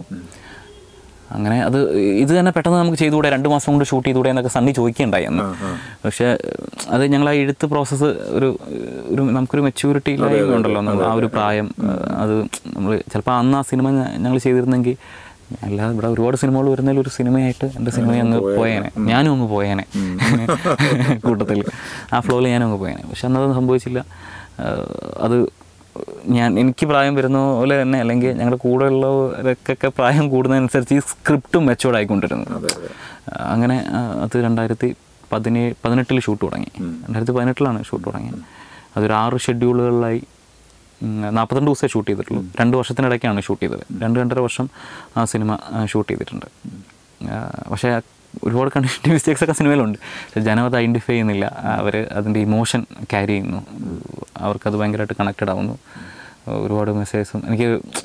[SPEAKER 2] അങ്ങനെ അത് ഇത് തന്നെ പെട്ടെന്ന് നമുക്ക് ചെയ്തുകൂടെ രണ്ട് മാസം കൊണ്ട് ഷൂട്ട് ചെയ്തുകൂടെ എന്നൊക്കെ സണ്ണി ചോദിക്കുകയുണ്ടായി അന്ന് പക്ഷേ അത് ഞങ്ങൾ ആ എഴുത്ത് പ്രോസസ്സ് ഒരു ഒരു നമുക്കൊരു മെച്യൂരിറ്റി ഇല്ലായ്മ ഉണ്ടല്ലോ നമ്മൾ ആ ഒരു പ്രായം അത് നമ്മൾ ചിലപ്പോൾ അന്ന് ആ സിനിമ ഞങ്ങൾ ചെയ്തിരുന്നെങ്കിൽ അല്ലാതെ ഇവിടെ ഒരുപാട് സിനിമകൾ വരുന്നതിൽ ഒരു സിനിമയായിട്ട് എൻ്റെ സിനിമ അങ്ങ് പോയേനെ ഞാനും അങ്ങ് പോയേനെ കൂട്ടത്തിൽ ആ ഫ്ലോയിൽ ഞാനും അങ്ങ് പോയേനെ പക്ഷെ അന്നത് സംഭവിച്ചില്ല ആ, അത് ഞാൻ എനിക്ക് പ്രായം വരുന്ന പോലെ തന്നെ അല്ലെങ്കിൽ ഞങ്ങളുടെ കൂടെ ഉള്ളവർക്കൊക്കെ പ്രായം കൂടുന്നതനുസരിച്ച് ഈ സ്ക്രിപ്റ്റും മെച്ചോർഡ് ആയിക്കൊണ്ടിരുന്നു ആ, അങ്ങനെ ആ, അത് രണ്ടായിരത്തി പതിനേഴ് പതിനെട്ടിൽ ഷൂട്ട് തുടങ്ങി രണ്ടായിരത്തി പതിനെട്ടിലാണ് ഷൂട്ട് തുടങ്ങിയത് അതൊരു ആറ് ഷെഡ്യൂളുകളിലായി നാൽപ്പത്തിരണ്ട് ദിവസമേ ഷൂട്ട് ചെയ്തിട്ടുള്ളൂ രണ്ട് വർഷത്തിനിടയ്ക്കാണ് ഷൂട്ട് ചെയ്തത് രണ്ട് രണ്ടര വർഷം ആ സിനിമ ഷൂട്ട് ചെയ്തിട്ടുണ്ട് ആ, പക്ഷേ ഒരുപാട് കണ്ടിന്യൂ മിസ്റ്റേക്സ് ഒക്കെ സിനിമയിലുണ്ട് പക്ഷേ ജനം അത് ഐഡൻറ്റിഫൈ ചെയ്യുന്നില്ല അവർ അതിൻ്റെ ഇമോഷൻ ക്യാരി ചെയ്യുന്നു അവർക്കത് ഭയങ്കരമായിട്ട് കണക്റ്റഡ് ആവുന്നു ഒരുപാട് മെസ്സേജസും എനിക്ക്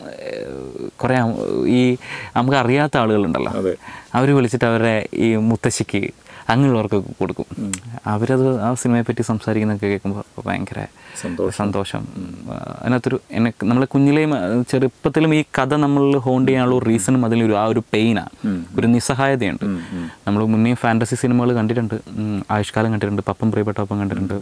[SPEAKER 2] കുറേ അം- ഈ നമുക്ക് അറിയാത്ത ആളുകളുണ്ടല്ലോ
[SPEAKER 1] അതെ.
[SPEAKER 2] അവർ വിളിച്ചിട്ട് അവരുടെ ഈ മുത്തശ്ശിക്ക് അങ്ങനെയുള്ളവർക്ക് കൊടുക്കും അവരത് ആ സിനിമയെ പറ്റി സംസാരിക്കുന്നതൊക്കെ കേൾക്കുമ്പോൾ ഭയങ്കര
[SPEAKER 1] സന്തോഷം.
[SPEAKER 2] സന്തോഷം ആ, അതിനകത്തൊരു എന്നെ നമ്മളെ കുഞ്ഞിലെയും ആ, ചെറുപ്പത്തിലും ഈ കഥ നമ്മളിൽ ഹോണ്ട് ചെയ്യാനുള്ള ഒരു റീസണും അതിലൊരു ആ ഒരു പെയിനാണ് ഒരു നിസ്സഹായതയുണ്ട് നമ്മൾ മുന്നേ ഫാൻറ്റസി സിനിമകൾ കണ്ടിട്ടുണ്ട് ഉം, ആയുഷ്കാലം കണ്ടിട്ടുണ്ട് പപ്പം പ്രിയപ്പെട്ട ഒപ്പം കണ്ടിട്ടുണ്ട്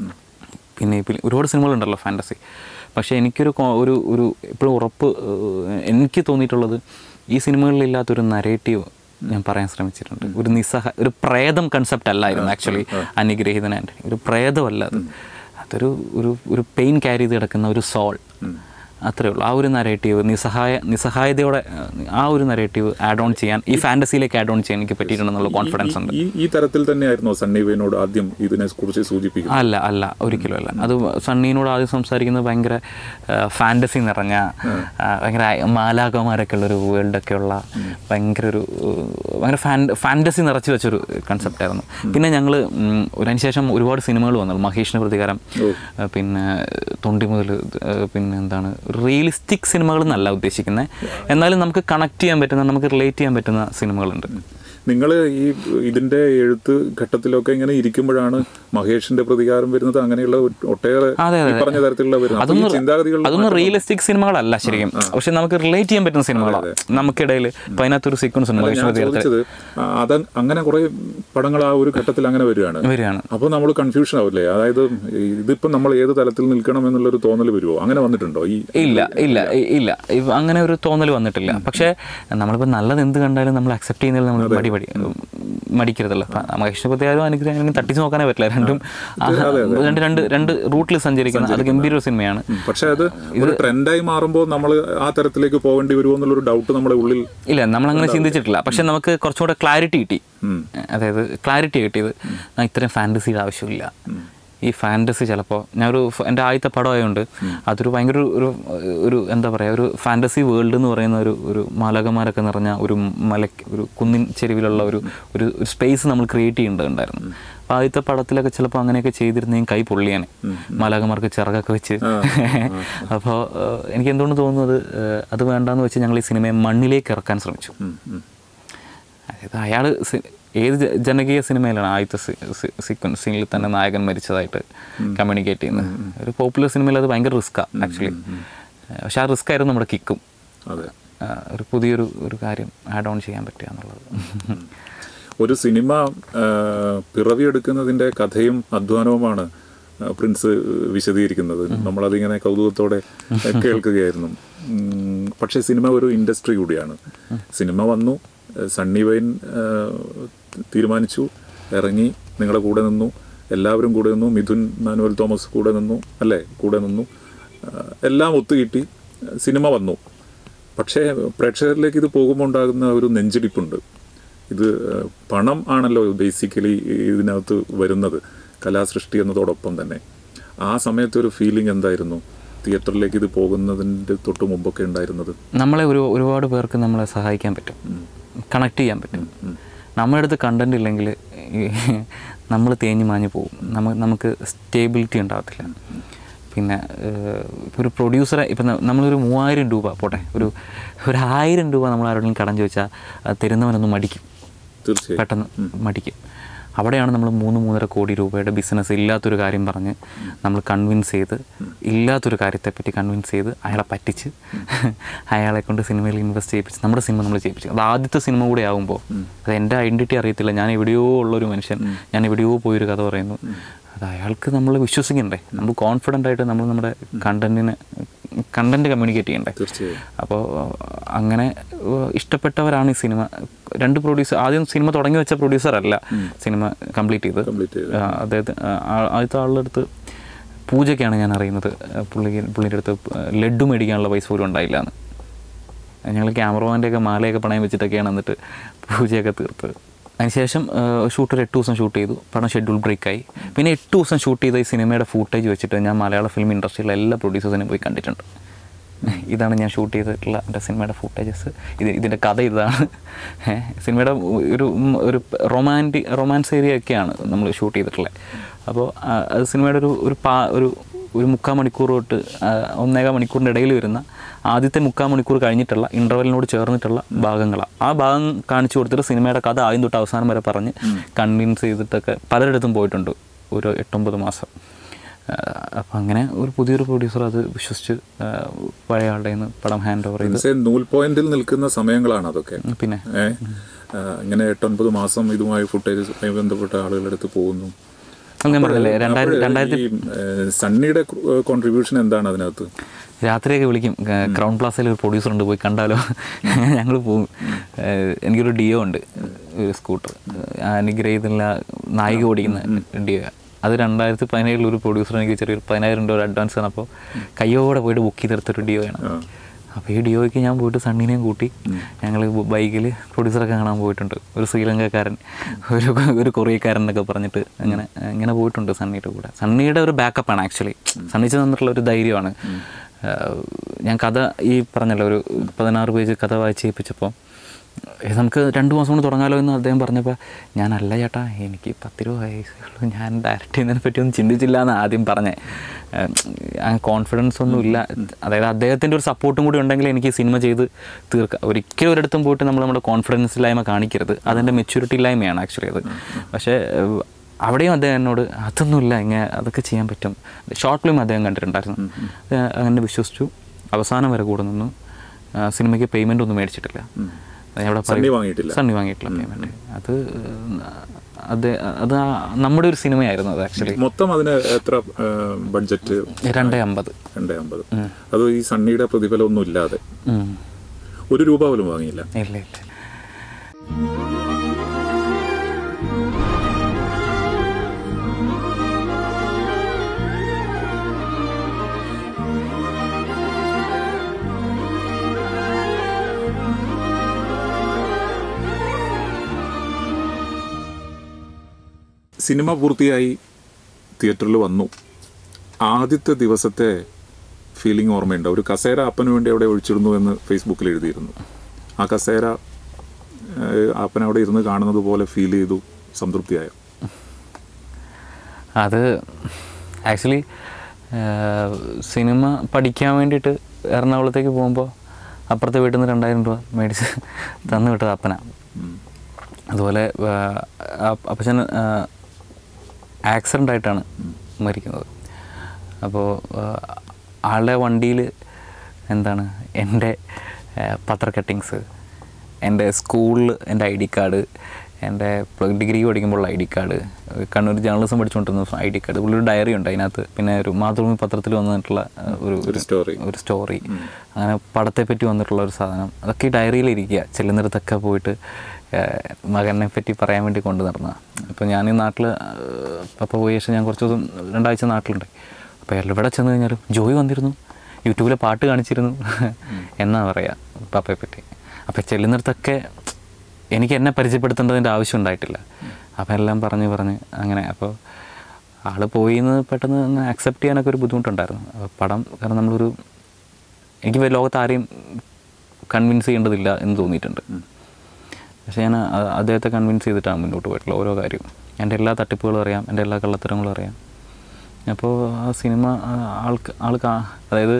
[SPEAKER 2] പിന്നെ ഇപ്പം ഒരുപാട് സിനിമകളുണ്ടല്ലോ ഫാൻറ്റസി പക്ഷേ എനിക്കൊരു കോ- ഒരു ഒരു ഇപ്പോഴും ഉറപ്പ് ഏഹ്, എനിക്ക് തോന്നിയിട്ടുള്ളത് ഈ സിനിമകളിലില്ലാത്തൊരു നരേറ്റീവ് ഞാൻ പറയാൻ ശ്രമിച്ചിട്ടുണ്ട് ഒരു നിസ്സഹ ഒരു പ്രേതം കൺസെപ്റ്റ് അല്ലായിരുന്നു ആക്ച്വലി അനുഗ്രഹീതൻ ആൻ്റണി ഒരു പ്രേതമല്ല അത് അതൊരു ഒരു ഒരു പെയിൻ ക്യാരി ചെയ്ത് കിടക്കുന്ന ഒരു സോൾ അത്രേ ഉള്ളൂ ആ ഒരു നരേറ്റീവ് നിസ്സഹായ നിസ്സഹായതയോടെ ഏഹ്, ആ ഒരു നരേറ്റീവ് ആഡ് ഓൺ ചെയ്യാൻ ഈ ഫാൻറ്റസിയിലേക്ക് ആഡ് ഓൺ ചെയ്യാൻ എനിക്ക് പറ്റിയിട്ടുണ്ടെന്നുള്ള കോൺഫിഡൻസ് ഉണ്ട്
[SPEAKER 1] ഈ ഈ തരത്തിൽ തന്നെയായിരുന്നു സണ്ണി വേനോട് ആദ്യം ഇതിനെ കുറിച്ച് സൂചിപ്പിക്കുന്നത്
[SPEAKER 2] അല്ല അല്ല ഒരിക്കലും അല്ല അത് സണ്ണീനോട് ആദ്യം സംസാരിക്കുന്നത് ഭയങ്കര ഫാൻറ്റസി നിറഞ്ഞ ആ, ഭയങ്കര മാലാകമാരൊക്കെ ഉള്ള ഒരു വേൾഡൊക്കെ ഉള്ള ഭയങ്കര ഒരു ഏഹ്, ഭയങ്കര ഫാൻ ഫാൻറ്റസി നിറച്ച് വെച്ചൊരു കൺസെപ്റ്റ് ആയിരുന്നു പിന്നെ ഞങ്ങൾ അതിനുശേഷം ഒരുപാട് സിനിമകൾ വന്നു മഹേഷിന് പ്രതികാരം ഏഹ്, പിന്നെ തൊണ്ടി മുതൽ ഏഹ്, പിന്നെ എന്താണ് റിയലിസ്റ്റിക് സിനിമകൾ എന്നല്ല ഉദ്ദേശിക്കുന്നത് എന്നാലും നമുക്ക് കണക്ട് ചെയ്യാൻ പറ്റുന്ന നമുക്ക് റിലേറ്റ് ചെയ്യാൻ പറ്റുന്ന സിനിമകളുണ്ട്
[SPEAKER 1] നിങ്ങൾ ഈ ഇതിന്റെ എഴുത്ത് ഘട്ടത്തിലൊക്കെ ഇങ്ങനെ ഇരിക്കുമ്പോഴാണ് മഹേഷിന്റെ പ്രതികാരം വരുന്നത് അങ്ങനെയുള്ള ഒ- ഒട്ടേറെ
[SPEAKER 2] അതെ,
[SPEAKER 1] ഈ
[SPEAKER 2] അതെ.
[SPEAKER 1] പറഞ്ഞ തരത്തിലുള്ള വരുന്നത് അപ്പൊ ഈ
[SPEAKER 2] അതൊന്നും
[SPEAKER 1] ചിന്താഗതികൾ
[SPEAKER 2] അതൊന്നും റിയലിസ്റ്റിക് സിനിമകളല്ല ശരിക്കും പക്ഷെ നമുക്ക് റിലേറ്റ് ചെയ്യാൻ പറ്റുന്ന സിനിമകളാണ് നമുക്കിടയിൽ ഇപ്പൊ അതിനകത്തൊരു സീക്വൻസ് ഉണ്ട് മഹേഷ്
[SPEAKER 1] ഞാൻ
[SPEAKER 2] പ്രതികാരത്തിൽ
[SPEAKER 1] ചോദിച്ചത് ആ, അത് അങ്ങനെ കുറെ പടങ്ങൾ ആ ഒരു ഘട്ടത്തിൽ അങ്ങനെ വരികയാണ്
[SPEAKER 2] വരികയാണ്
[SPEAKER 1] അപ്പോൾ നമ്മൾ കൺഫ്യൂഷൻ ആവില്ലേ അതായത് ഇതിപ്പോ നമ്മൾ ഏത് തലത്തിൽ നിൽക്കണം എന്നുള്ളൊരു തോന്നൽ വരുമോ അങ്ങനെ വന്നിട്ടുണ്ടോ ഈ
[SPEAKER 2] ഇല്ല ഇല്ല ഇ- ഇല്ല ഇവ- അങ്ങനെ ഒരു തോന്നൽ വന്നിട്ടില്ല പക്ഷേ നമ്മളിപ്പോൾ നല്ലത് എന്ത് കണ്ടാലും നമ്മൾ അക്സെപ്റ്റ് ചെയ്യുന്നതിൽ നമ്മൾ മടി പടി മടിക്കരുതല്ലോ ഇപ്പം മഹേഷ് പ്രതികാരം അനുഗ്രഹം തട്ടിച്ച് നോക്കാനേ പറ്റില്ല രണ്ടും ആ, രണ്ട് രണ്ട് രണ്ട് റൂട്ടിൽ സഞ്ചരിക്കുന്ന അത് ഗംഭീര ഒരു സിനിമയാണ്
[SPEAKER 1] പക്ഷെ അത് ഒരു ട്രെൻഡായി മാറുമ്പോൾ നമ്മൾ ആ തരത്തിലേക്ക് പോകേണ്ടി വരുമോ എന്നുള്ളൊരു ഡൗട്ട് നമ്മുടെ ഉള്ളിൽ
[SPEAKER 2] ഇല്ല നമ്മൾ അങ്ങനെ ചിന്തിച്ചിട്ടില്ല പക്ഷെ നമുക്ക് കുറച്ചുകൂടെ ക്ലാരിറ്റി കിട്ടി അതായത് ക്ലാരിറ്റി കിട്ടിയത് ഞാൻ ഇത്രയും ഫാൻറ്റസിയുടെ ആവശ്യമില്ല ഈ ഫാൻറ്റസി ചിലപ്പോൾ ഞാൻ ഒരു ഫ- എൻ്റെ ആദ്യത്തെ പടമായതുകൊണ്ട് അതൊരു ഭയങ്കര ഒരു- ഒരു ഒരു എന്താ പറയുക ഒരു ഫാൻറ്റസി വേൾഡ് എന്ന് പറയുന്ന ഒരു ഒരു മാലകന്മാരൊക്കെ നിറഞ്ഞ ഒരു മല ഒരു കുന്നിൻ ചെരുവിലുള്ള ഒരു ഒരു ഒരു സ്പേസ് നമ്മൾ ക്രിയേറ്റ് ചെയ്യേണ്ടതുണ്ടായിരുന്നു അപ്പോൾ ആദ്യത്തെ പടത്തിലൊക്കെ ചിലപ്പോൾ അങ്ങനെയൊക്കെ ചെയ്തിരുന്നെങ്കിൽ കൈ പൊള്ളിയാനെ മാലാകന്മാർക്ക് ചിറകൊക്കെ വെച്ച് അപ്പോൾ എനിക്ക് എന്തുകൊണ്ട് തോന്നുന്നത് ഏഹ്, അത് വേണ്ടാന്ന് വെച്ച് ഞങ്ങൾ ഈ സിനിമയെ മണ്ണിലേക്ക് ഇറക്കാൻ ശ്രമിച്ചു അതായത് അയാൾ ഏത് ജ- ജനകീയ സിനിമയിലാണ് ആദ്യത്തെ സീക്വൻസ് സീനിൽ തന്നെ നായകൻ മരിച്ചതായിട്ട് കമ്മ്യൂണിക്കേറ്റ് ചെയ്യുന്നത് ഒരു പോപ്പുലർ സിനിമയിൽ അത് ഭയങ്കര റിസ്ക്കാണ് ആക്ച്വലി പക്ഷെ ആ റിസ്ക് ആയിരുന്നു നമ്മുടെ കിക്കും
[SPEAKER 1] അതെ
[SPEAKER 2] ആ, ഒരു പുതിയൊരു ഒരു കാര്യം ആഡ് ഓൺ ചെയ്യാൻ പറ്റുക എന്നുള്ളത്
[SPEAKER 1] ഒരു സിനിമ ആ, പിറവിയെടുക്കുന്നതിന്റെ കഥയും അധ്വാനവുമാണ് ആ, പ്രിൻസ് വിശദീകരിക്കുന്നത് നമ്മളതിങ്ങനെ കൗതുകത്തോടെ കേൾക്കുകയായിരുന്നു ഉം, പക്ഷേ സിനിമ ഒരു ഇൻഡസ്ട്രി കൂടിയാണ് സിനിമ വന്നു സണ്ണി വൈൻ ആ, തീരുമാനിച്ചു ഇറങ്ങി നിങ്ങളുടെ കൂടെ നിന്നു എല്ലാവരും കൂടെ നിന്നു മിഥുൻ മാനുവൽ തോമസ് കൂടെ നിന്നു അല്ലേ കൂടെ നിന്നു ആ, എല്ലാം ഒത്തുകിട്ടി സിനിമ വന്നു പക്ഷേ പ്രേക്ഷകരിലേക്ക് ഇത് പോകുമ്പോൾ ഉണ്ടാകുന്ന ഒരു നെഞ്ചിടിപ്പുണ്ട് ഇത് ഏഹ്, പണം ആണല്ലോ ബേസിക്കലി ഇതിനകത്ത് വരുന്നത് കലാസൃഷ്ടി എന്നതോടൊപ്പം തന്നെ ആ സമയത്ത് ഒരു ഫീലിംഗ് എന്തായിരുന്നു തിയേറ്ററിലേക്ക് ഇത് പോകുന്നതിൻ്റെ തൊട്ട് മുമ്പൊക്കെ ഉണ്ടായിരുന്നത്
[SPEAKER 2] നമ്മളെ ഒരു ഒരുപാട് പേർക്ക് നമ്മളെ സഹായിക്കാൻ പറ്റും കണക്ട് ചെയ്യാൻ പറ്റും നമ്മുടെ അടുത്ത് കണ്ടന്റ് ഇല്ലെങ്കിൽ നമ്മൾ തേഞ്ഞു മാഞ്ഞു പോകും നമ്മ നമുക്ക് സ്റ്റേബിലിറ്റി ഉണ്ടാകത്തില്ല പിന്നെ ഏഹ്, ഇപ്പൊ ഒരു പ്രൊഡ്യൂസറെ ഇപ്പം ന- നമ്മളൊരു മൂവായിരം രൂപ പോട്ടെ ഒരു ഒരു ആയിരം രൂപ നമ്മൾ ആരോടെങ്കിലും കടം ചോദിച്ചാൽ അത് തരുന്നവനൊന്ന് മടിക്കും
[SPEAKER 1] തീർച്ചയായും
[SPEAKER 2] പെട്ടെന്ന് മടിക്കും അവിടെയാണ് നമ്മൾ മൂന്ന് മൂന്നര കോടി രൂപയുടെ ബിസിനസ് ഇല്ലാത്തൊരു കാര്യം പറഞ്ഞ് നമ്മൾ കൺവിൻസ് ചെയ്ത് ഇല്ലാത്തൊരു കാര്യത്തെപ്പറ്റി കൺവിൻസ് ചെയ്ത് അയാളെ പറ്റിച്ച് അയാളെ കൊണ്ട് സിനിമയിൽ ഇൻവെസ്റ്റ് ചെയ്യിപ്പിച്ച് നമ്മുടെ സിനിമ നമ്മൾ ചെയ്യിപ്പിച്ചു അത് ആദ്യത്തെ സിനിമ കൂടെ ആകുമ്പോൾ അത് എൻ്റെ ഐഡൻറ്റിറ്റി അറിയത്തില്ല ഞാൻ എവിടെയോ ഉള്ളൊരു മനുഷ്യൻ ഞാൻ എവിടെയോ പോയൊരു കഥ പറയുന്നു അത് അയാൾക്ക് നമ്മൾ വിശ്വസിക്കണ്ടേ നമ്മൾ കോൺഫിഡൻ്റ് ആയിട്ട് നമ്മൾ നമ്മുടെ കണ്ടന്റിനെ കണ്ടന്റ് കമ്മ്യൂണിക്കേറ്റ് ചെയ്യണ്ടേ
[SPEAKER 1] തീർച്ചയായും
[SPEAKER 2] അപ്പോൾ അങ്ങനെ ഏഹ്, ഇഷ്ടപ്പെട്ടവരാണ് ഈ സിനിമ രണ്ട് പ്രൊഡ്യൂസർ ആദ്യം സിനിമ തുടങ്ങി വെച്ച പ്രൊഡ്യൂസർ അല്ല സിനിമ കംപ്ലീറ്റ് ചെയ്ത്
[SPEAKER 1] കംപ്ലീറ്റ് ചെയ്ത്
[SPEAKER 2] ആ, അദ്ദേഹത്തെ ആ, ആ- ആദ്യത്തെ ആളുടെ അടുത്ത് പൂജയ്ക്കാണ് ഞാൻ അറിയുന്നത് ആ, പുള്ളി പുള്ളിയുടെ അടുത്ത് ലഡ്ഡു മേടിക്കാനുള്ള പൈസ പോലും ഉണ്ടായില്ല എന്ന് ഞങ്ങൾ ക്യാമറമാൻ്റെ ഒക്കെ മാലയൊക്കെ പണയം വെച്ചിട്ടൊക്കെയാണ് എന്നിട്ട് പൂജയൊക്കെ തീർത്തത് അതിനുശേഷം ഷൂട്ട് ഒരു എട്ട് ദിവസം ഷൂട്ട് ചെയ്തു പടം ഷെഡ്യൂൾ ബ്രേക്കായി പിന്നെ എട്ട് ദിവസം ഷൂട്ട് ചെയ്ത ഈ സിനിമയുടെ ഫൂട്ടേജ് വെച്ചിട്ട് ഞാൻ മലയാള ഫിലിം ഇൻഡസ്ട്രിയിലെ എല്ലാ പ്രൊഡ്യൂസേഴ്സിനെയും പോയി കണ്ടിട്ടുണ്ട് ഇതാണ് ഞാൻ ഷൂട്ട് ചെയ്തിട്ടുള്ള എൻ്റെ സിനിമയുടെ ഫുട്ടേജസ് ഇത് ഇതിൻ്റെ കഥ ഇതാണ് ഏ, സിനിമയുടെ ഒരു ഒരു റൊമാൻറ്റിക് റൊമാൻസ് ഏരിയ ഒക്കെയാണ് നമ്മൾ ഷൂട്ട് ചെയ്തിട്ടുള്ളത് അപ്പോൾ ആ, അത് സിനിമയുടെ ഒരു ഒരു പാ ഒരു ഒരു മുക്കാൽ മണിക്കൂർ തൊട്ട് ആ, ഒന്നേകാൽ മണിക്കൂറിൻ്റെ ഇടയിൽ വരുന്ന ആദ്യത്തെ മുക്കാൽ മണിക്കൂർ കഴിഞ്ഞിട്ടുള്ള ഇൻ്റർവെലിനോട് ചേർന്നിട്ടുള്ള ഭാഗങ്ങളാണ് ആ ഭാഗം കാണിച്ചു കൊടുത്തിട്ട് സിനിമയുടെ കഥ ആദ്യം തൊട്ട് അവസാനം വരെ പറഞ്ഞ് കൺവിൻസ് ചെയ്തിട്ടൊക്കെ പലരിടത്തും പോയിട്ടുണ്ട് ഒരു എട്ടൊമ്പത് മാസം അപ്പം അങ്ങനെ ഒരു പുതിയൊരു പ്രൊഡ്യൂസർ അത് വിശ്വസിച്ച് ആ, പഴയ ആളുടെ നിന്ന് പടം ഹാൻഡ് ഓവർ ചെയ്ത്
[SPEAKER 1] പ്രിൻസെ നൂൽ പോയിന്റിൽ നിൽക്കുന്ന സമയങ്ങളാണ് അതൊക്കെ
[SPEAKER 2] പിന്നെ
[SPEAKER 1] ഏ ആ, ഇങ്ങനെ എട്ടൊൻപത് മാസം ഇതുമായി ഫുട്ടേജുമായി ബന്ധപ്പെട്ട ആളുകളുടെ അടുത്ത് പോകുന്നു
[SPEAKER 2] അത് ഞാൻ പറഞ്ഞില്ലേ രണ്ടായിരത്തി
[SPEAKER 1] അപ്പോൾ
[SPEAKER 2] രണ്ടായിരത്തി
[SPEAKER 1] ഈ ഏ, സണ്ണിയുടെ കോൺട്രിബ്യൂഷൻ എന്താണ് അതിനകത്ത്
[SPEAKER 2] രാത്രിയൊക്കെ വിളിക്കും ക- ക്രൗൺ പ്ലാസയിൽ ഒരു പ്രൊഡ്യൂസർ ഉണ്ട് പോയി കണ്ടാലോ ഞങ്ങൾ പോകും ഏഹ് എനിക്കൊരു ഡിയോ ഉണ്ട് ഒരു സ്കൂട്ടർ അനുഗ്രഹീതല്ല നായിക ഓടിക്കുന്ന ഡിയോ അത് രണ്ടായിരത്തി പതിനേഴിൽ ഒരു പ്രൊഡ്യൂസർ എനിക്ക് ചെറിയൊരു പതിനായിരം രൂപ അഡ്വാൻസ് തന്നപ്പോൾ കയ്യോടെ പോയിട്ട് ബുക്ക് ചെയ്തെടുത്തൊരു ഡിയോയാണ്
[SPEAKER 1] ആ.
[SPEAKER 2] അപ്പോൾ ഈ ഡിയോയ്ക്ക് ഞാൻ പോയിട്ട് സണ്ണിനെയും കൂട്ടി ഞങ്ങൾ ബൈക്കിൽ പ്രൊഡ്യൂസറൊക്കെ കാണാൻ പോയിട്ടുണ്ട് ഒരു ശ്രീലങ്കക്കാരൻ ഒരു ഒരു കൊറിയക്കാരൻ എന്നൊക്കെ പറഞ്ഞിട്ട് അങ്ങനെ അങ്ങനെ പോയിട്ടുണ്ട് സണ്ണിയുടെ കൂടെ സണ്ണിയുടെ ഒരു ബാക്കപ്പാണ് ആക്ച്വലി സണ്ണിച്ച് തന്നിട്ടുള്ള ഒരു ധൈര്യമാണ് ആഹ് ഞാൻ കഥ ഈ പറഞ്ഞല്ലോ ഒരു പതിനാറ് പേജ് കഥ വായിച്ച് ഏൽപ്പിച്ചപ്പോൾ ഇത് നമുക്ക് രണ്ട് മാസം കൊണ്ട് തുടങ്ങാലോ എന്ന് അദ്ദേഹം പറഞ്ഞപ്പോൾ ഞാനല്ല ചേട്ടാ എനിക്ക് പത്തിരുപത് വയസ്സേ ഉള്ളൂ ഞാൻ ഡയറക്റ്റ് ചെയ്യുന്നതിനെ പറ്റി ഒന്നും ചിന്തിച്ചില്ല എന്ന് ആദ്യം പറഞ്ഞേ ആ കോൺഫിഡൻസ് ഒന്നും ഇല്ല അതായത് അദ്ദേഹത്തിൻ്റെ ഒരു സപ്പോർട്ടും കൂടി ഉണ്ടെങ്കിൽ എനിക്ക് ഈ സിനിമ ചെയ്ത് തീർക്കാം ഒരിക്കലും ഒരിടത്തും പോയിട്ട് നമ്മൾ നമ്മുടെ കോൺഫിഡൻസ് ഇല്ലായ്മ കാണിക്കരുത് അതെൻ്റെ മെച്യൂരിറ്റി ഇല്ലായ്മയാണ് ആക്ച്വലി അത് പക്ഷേ ഏഹ്, അവിടെയും അദ്ദേഹം എന്നോട് അതൊന്നുമില്ല ഇങ്ങനെ അതൊക്കെ ചെയ്യാൻ പറ്റും ഷോർട്ട് ഫിലിം അദ്ദേഹം കണ്ടിട്ടുണ്ടായിരുന്നു അത് അങ്ങനെ വിശ്വസിച്ചു അവസാനം വരെ കൂടെ നിന്നു ആ, സിനിമയ്ക്ക് പേയ്മെൻ്റ് ഒന്നും മേടിച്ചിട്ടില്ല ഞാൻ അവിടെ
[SPEAKER 1] സണ്ണി
[SPEAKER 2] പറയും-
[SPEAKER 1] വാങ്ങിയിട്ടില്ല
[SPEAKER 2] സണ്ണി വാങ്ങിയിട്ടില്ല പേയ്മെൻറ്റ് അത് അത് അത് ആ നമ്മുടെ ഒരു സിനിമയായിരുന്നു അത് ആക്ച്വലി
[SPEAKER 1] മൊത്തം അതിന് എത്ര ബഡ്ജറ്റ്
[SPEAKER 2] രണ്ടേ അമ്പത്
[SPEAKER 1] രണ്ടേ അമ്പത് അത് ഈ സണ്ണിയുടെ പ്രതിഫലം ഒന്നും ഇല്ലാതെ
[SPEAKER 2] ഉം.
[SPEAKER 1] ഒരു രൂപ പോലും വാങ്ങിയില്ല
[SPEAKER 2] ഇല്ല ഇല്ല
[SPEAKER 1] സിനിമ പൂർത്തിയായി തിയേറ്ററിൽ വന്നു ആദ്യത്തെ ദിവസത്തെ ഫീലിംഗ് ഓർമ്മയുണ്ട് ഒരു കസേര അപ്പന് വേണ്ടി അവിടെ ഒഴിച്ചിരുന്നു എന്ന് ഫേസ്ബുക്കിൽ എഴുതിയിരുന്നു ആ കസേര ഏഹ്, അപ്പൻ അവിടെ ഇരുന്ന് കാണുന്നത് പോലെ ഫീൽ ചെയ്തു സംതൃപ്തിയായോ
[SPEAKER 2] അത് ആക്ച്വലി സിനിമ പഠിക്കാൻ വേണ്ടിയിട്ട് എറണാകുളത്തേക്ക് പോകുമ്പോൾ അപ്പുറത്തെ വീട്ടിൽ നിന്ന് രണ്ടായിരം രൂപ മേടിച്ച് തന്നു വിട്ടത് അപ്പന അതുപോലെ ആ, അപ്പ- അപ്പച്ചൻ ആക്സിഡൻ്റ് ആയിട്ടാണ് മരിക്കുന്നത് അപ്പോൾ ആളുടെ വണ്ടിയിൽ എന്താണ് എൻ്റെ പത്ര കട്ടിങ്സ് എൻ്റെ സ്കൂളിൽ എൻ്റെ ഐ ഡി കാർഡ് എൻ്റെ ഡിഗ്രി പഠിക്കുമ്പോൾ I D card Kannur journalism പഠിച്ചുകൊണ്ടിരുന്ന ഐ ഡി കാർഡ് ഉള്ളൊരു ഡയറി ഉണ്ട് അതിനകത്ത് പിന്നെ ഒരു മാതൃഭൂമി പത്രത്തിൽ വന്നിട്ടുള്ള ഏഹ്, ഒരു
[SPEAKER 1] ഒരു സ്റ്റോറി
[SPEAKER 2] ഒരു സ്റ്റോറി അങ്ങനെ പടത്തെ പറ്റി വന്നിട്ടുള്ള ഒരു സാധനം അതൊക്കെ ഈ ഡയറിയിൽ ഇരിക്കുക ചെല്ലുന്നിടത്തൊക്കെ പോയിട്ട് ഏഹ്, മകനെ പറ്റി പറയാൻ വേണ്ടി കൊണ്ടു നടന്ന അപ്പോൾ ഞാൻ ഈ നാട്ടിൽ പപ്പ പോയ ശേഷം ഞാൻ കുറച്ച് ദിവസം രണ്ടാഴ്ച നാട്ടിലുണ്ട് അപ്പോൾ എവിടെ ചെന്ന് കഴിഞ്ഞാലും ജോയി വന്നിരുന്നു യൂട്യൂബിലെ പാട്ട് കാണിച്ചിരുന്നു എന്നാ പറയാ പപ്പയെ പറ്റി അപ്പോൾ ചെല്ലുന്നിടത്തൊക്കെ എനിക്ക് എന്നെ പരിചയപ്പെടുത്തേണ്ടതിൻ്റെ ആവശ്യം ഉണ്ടായിട്ടില്ല അപ്പോൾ എല്ലാം പറഞ്ഞ് പറഞ്ഞ് അങ്ങനെ അപ്പോൾ ആൾ പോയി എന്ന് പെട്ടെന്ന് അങ്ങനെ അക്സെപ്റ്റ് ചെയ്യാനൊക്കെ ഒരു ബുദ്ധിമുട്ടുണ്ടായിരുന്നു അപ്പോൾ പടം കാരണം നമ്മളൊരു എനിക്ക് വേ- ലോകത്ത് ആരെയും കൺവിൻസ് ചെയ്യേണ്ടതില്ല എന്ന് തോന്നിയിട്ടുണ്ട് പക്ഷേ ഞാൻ അ- അദ്ദേഹത്തെ കൺവിൻസ് ചെയ്തിട്ടാണ് മുന്നോട്ട് പോയിട്ടുള്ളത് ഓരോ കാര്യവും എൻ്റെ എല്ലാ തട്ടിപ്പുകളും അറിയാം എൻ്റെ എല്ലാ കള്ളത്തരങ്ങളും അറിയാം അപ്പോൾ ആ സിനിമ ആ, ആൾക്ക് ആൾക്ക് ആ- അതായത്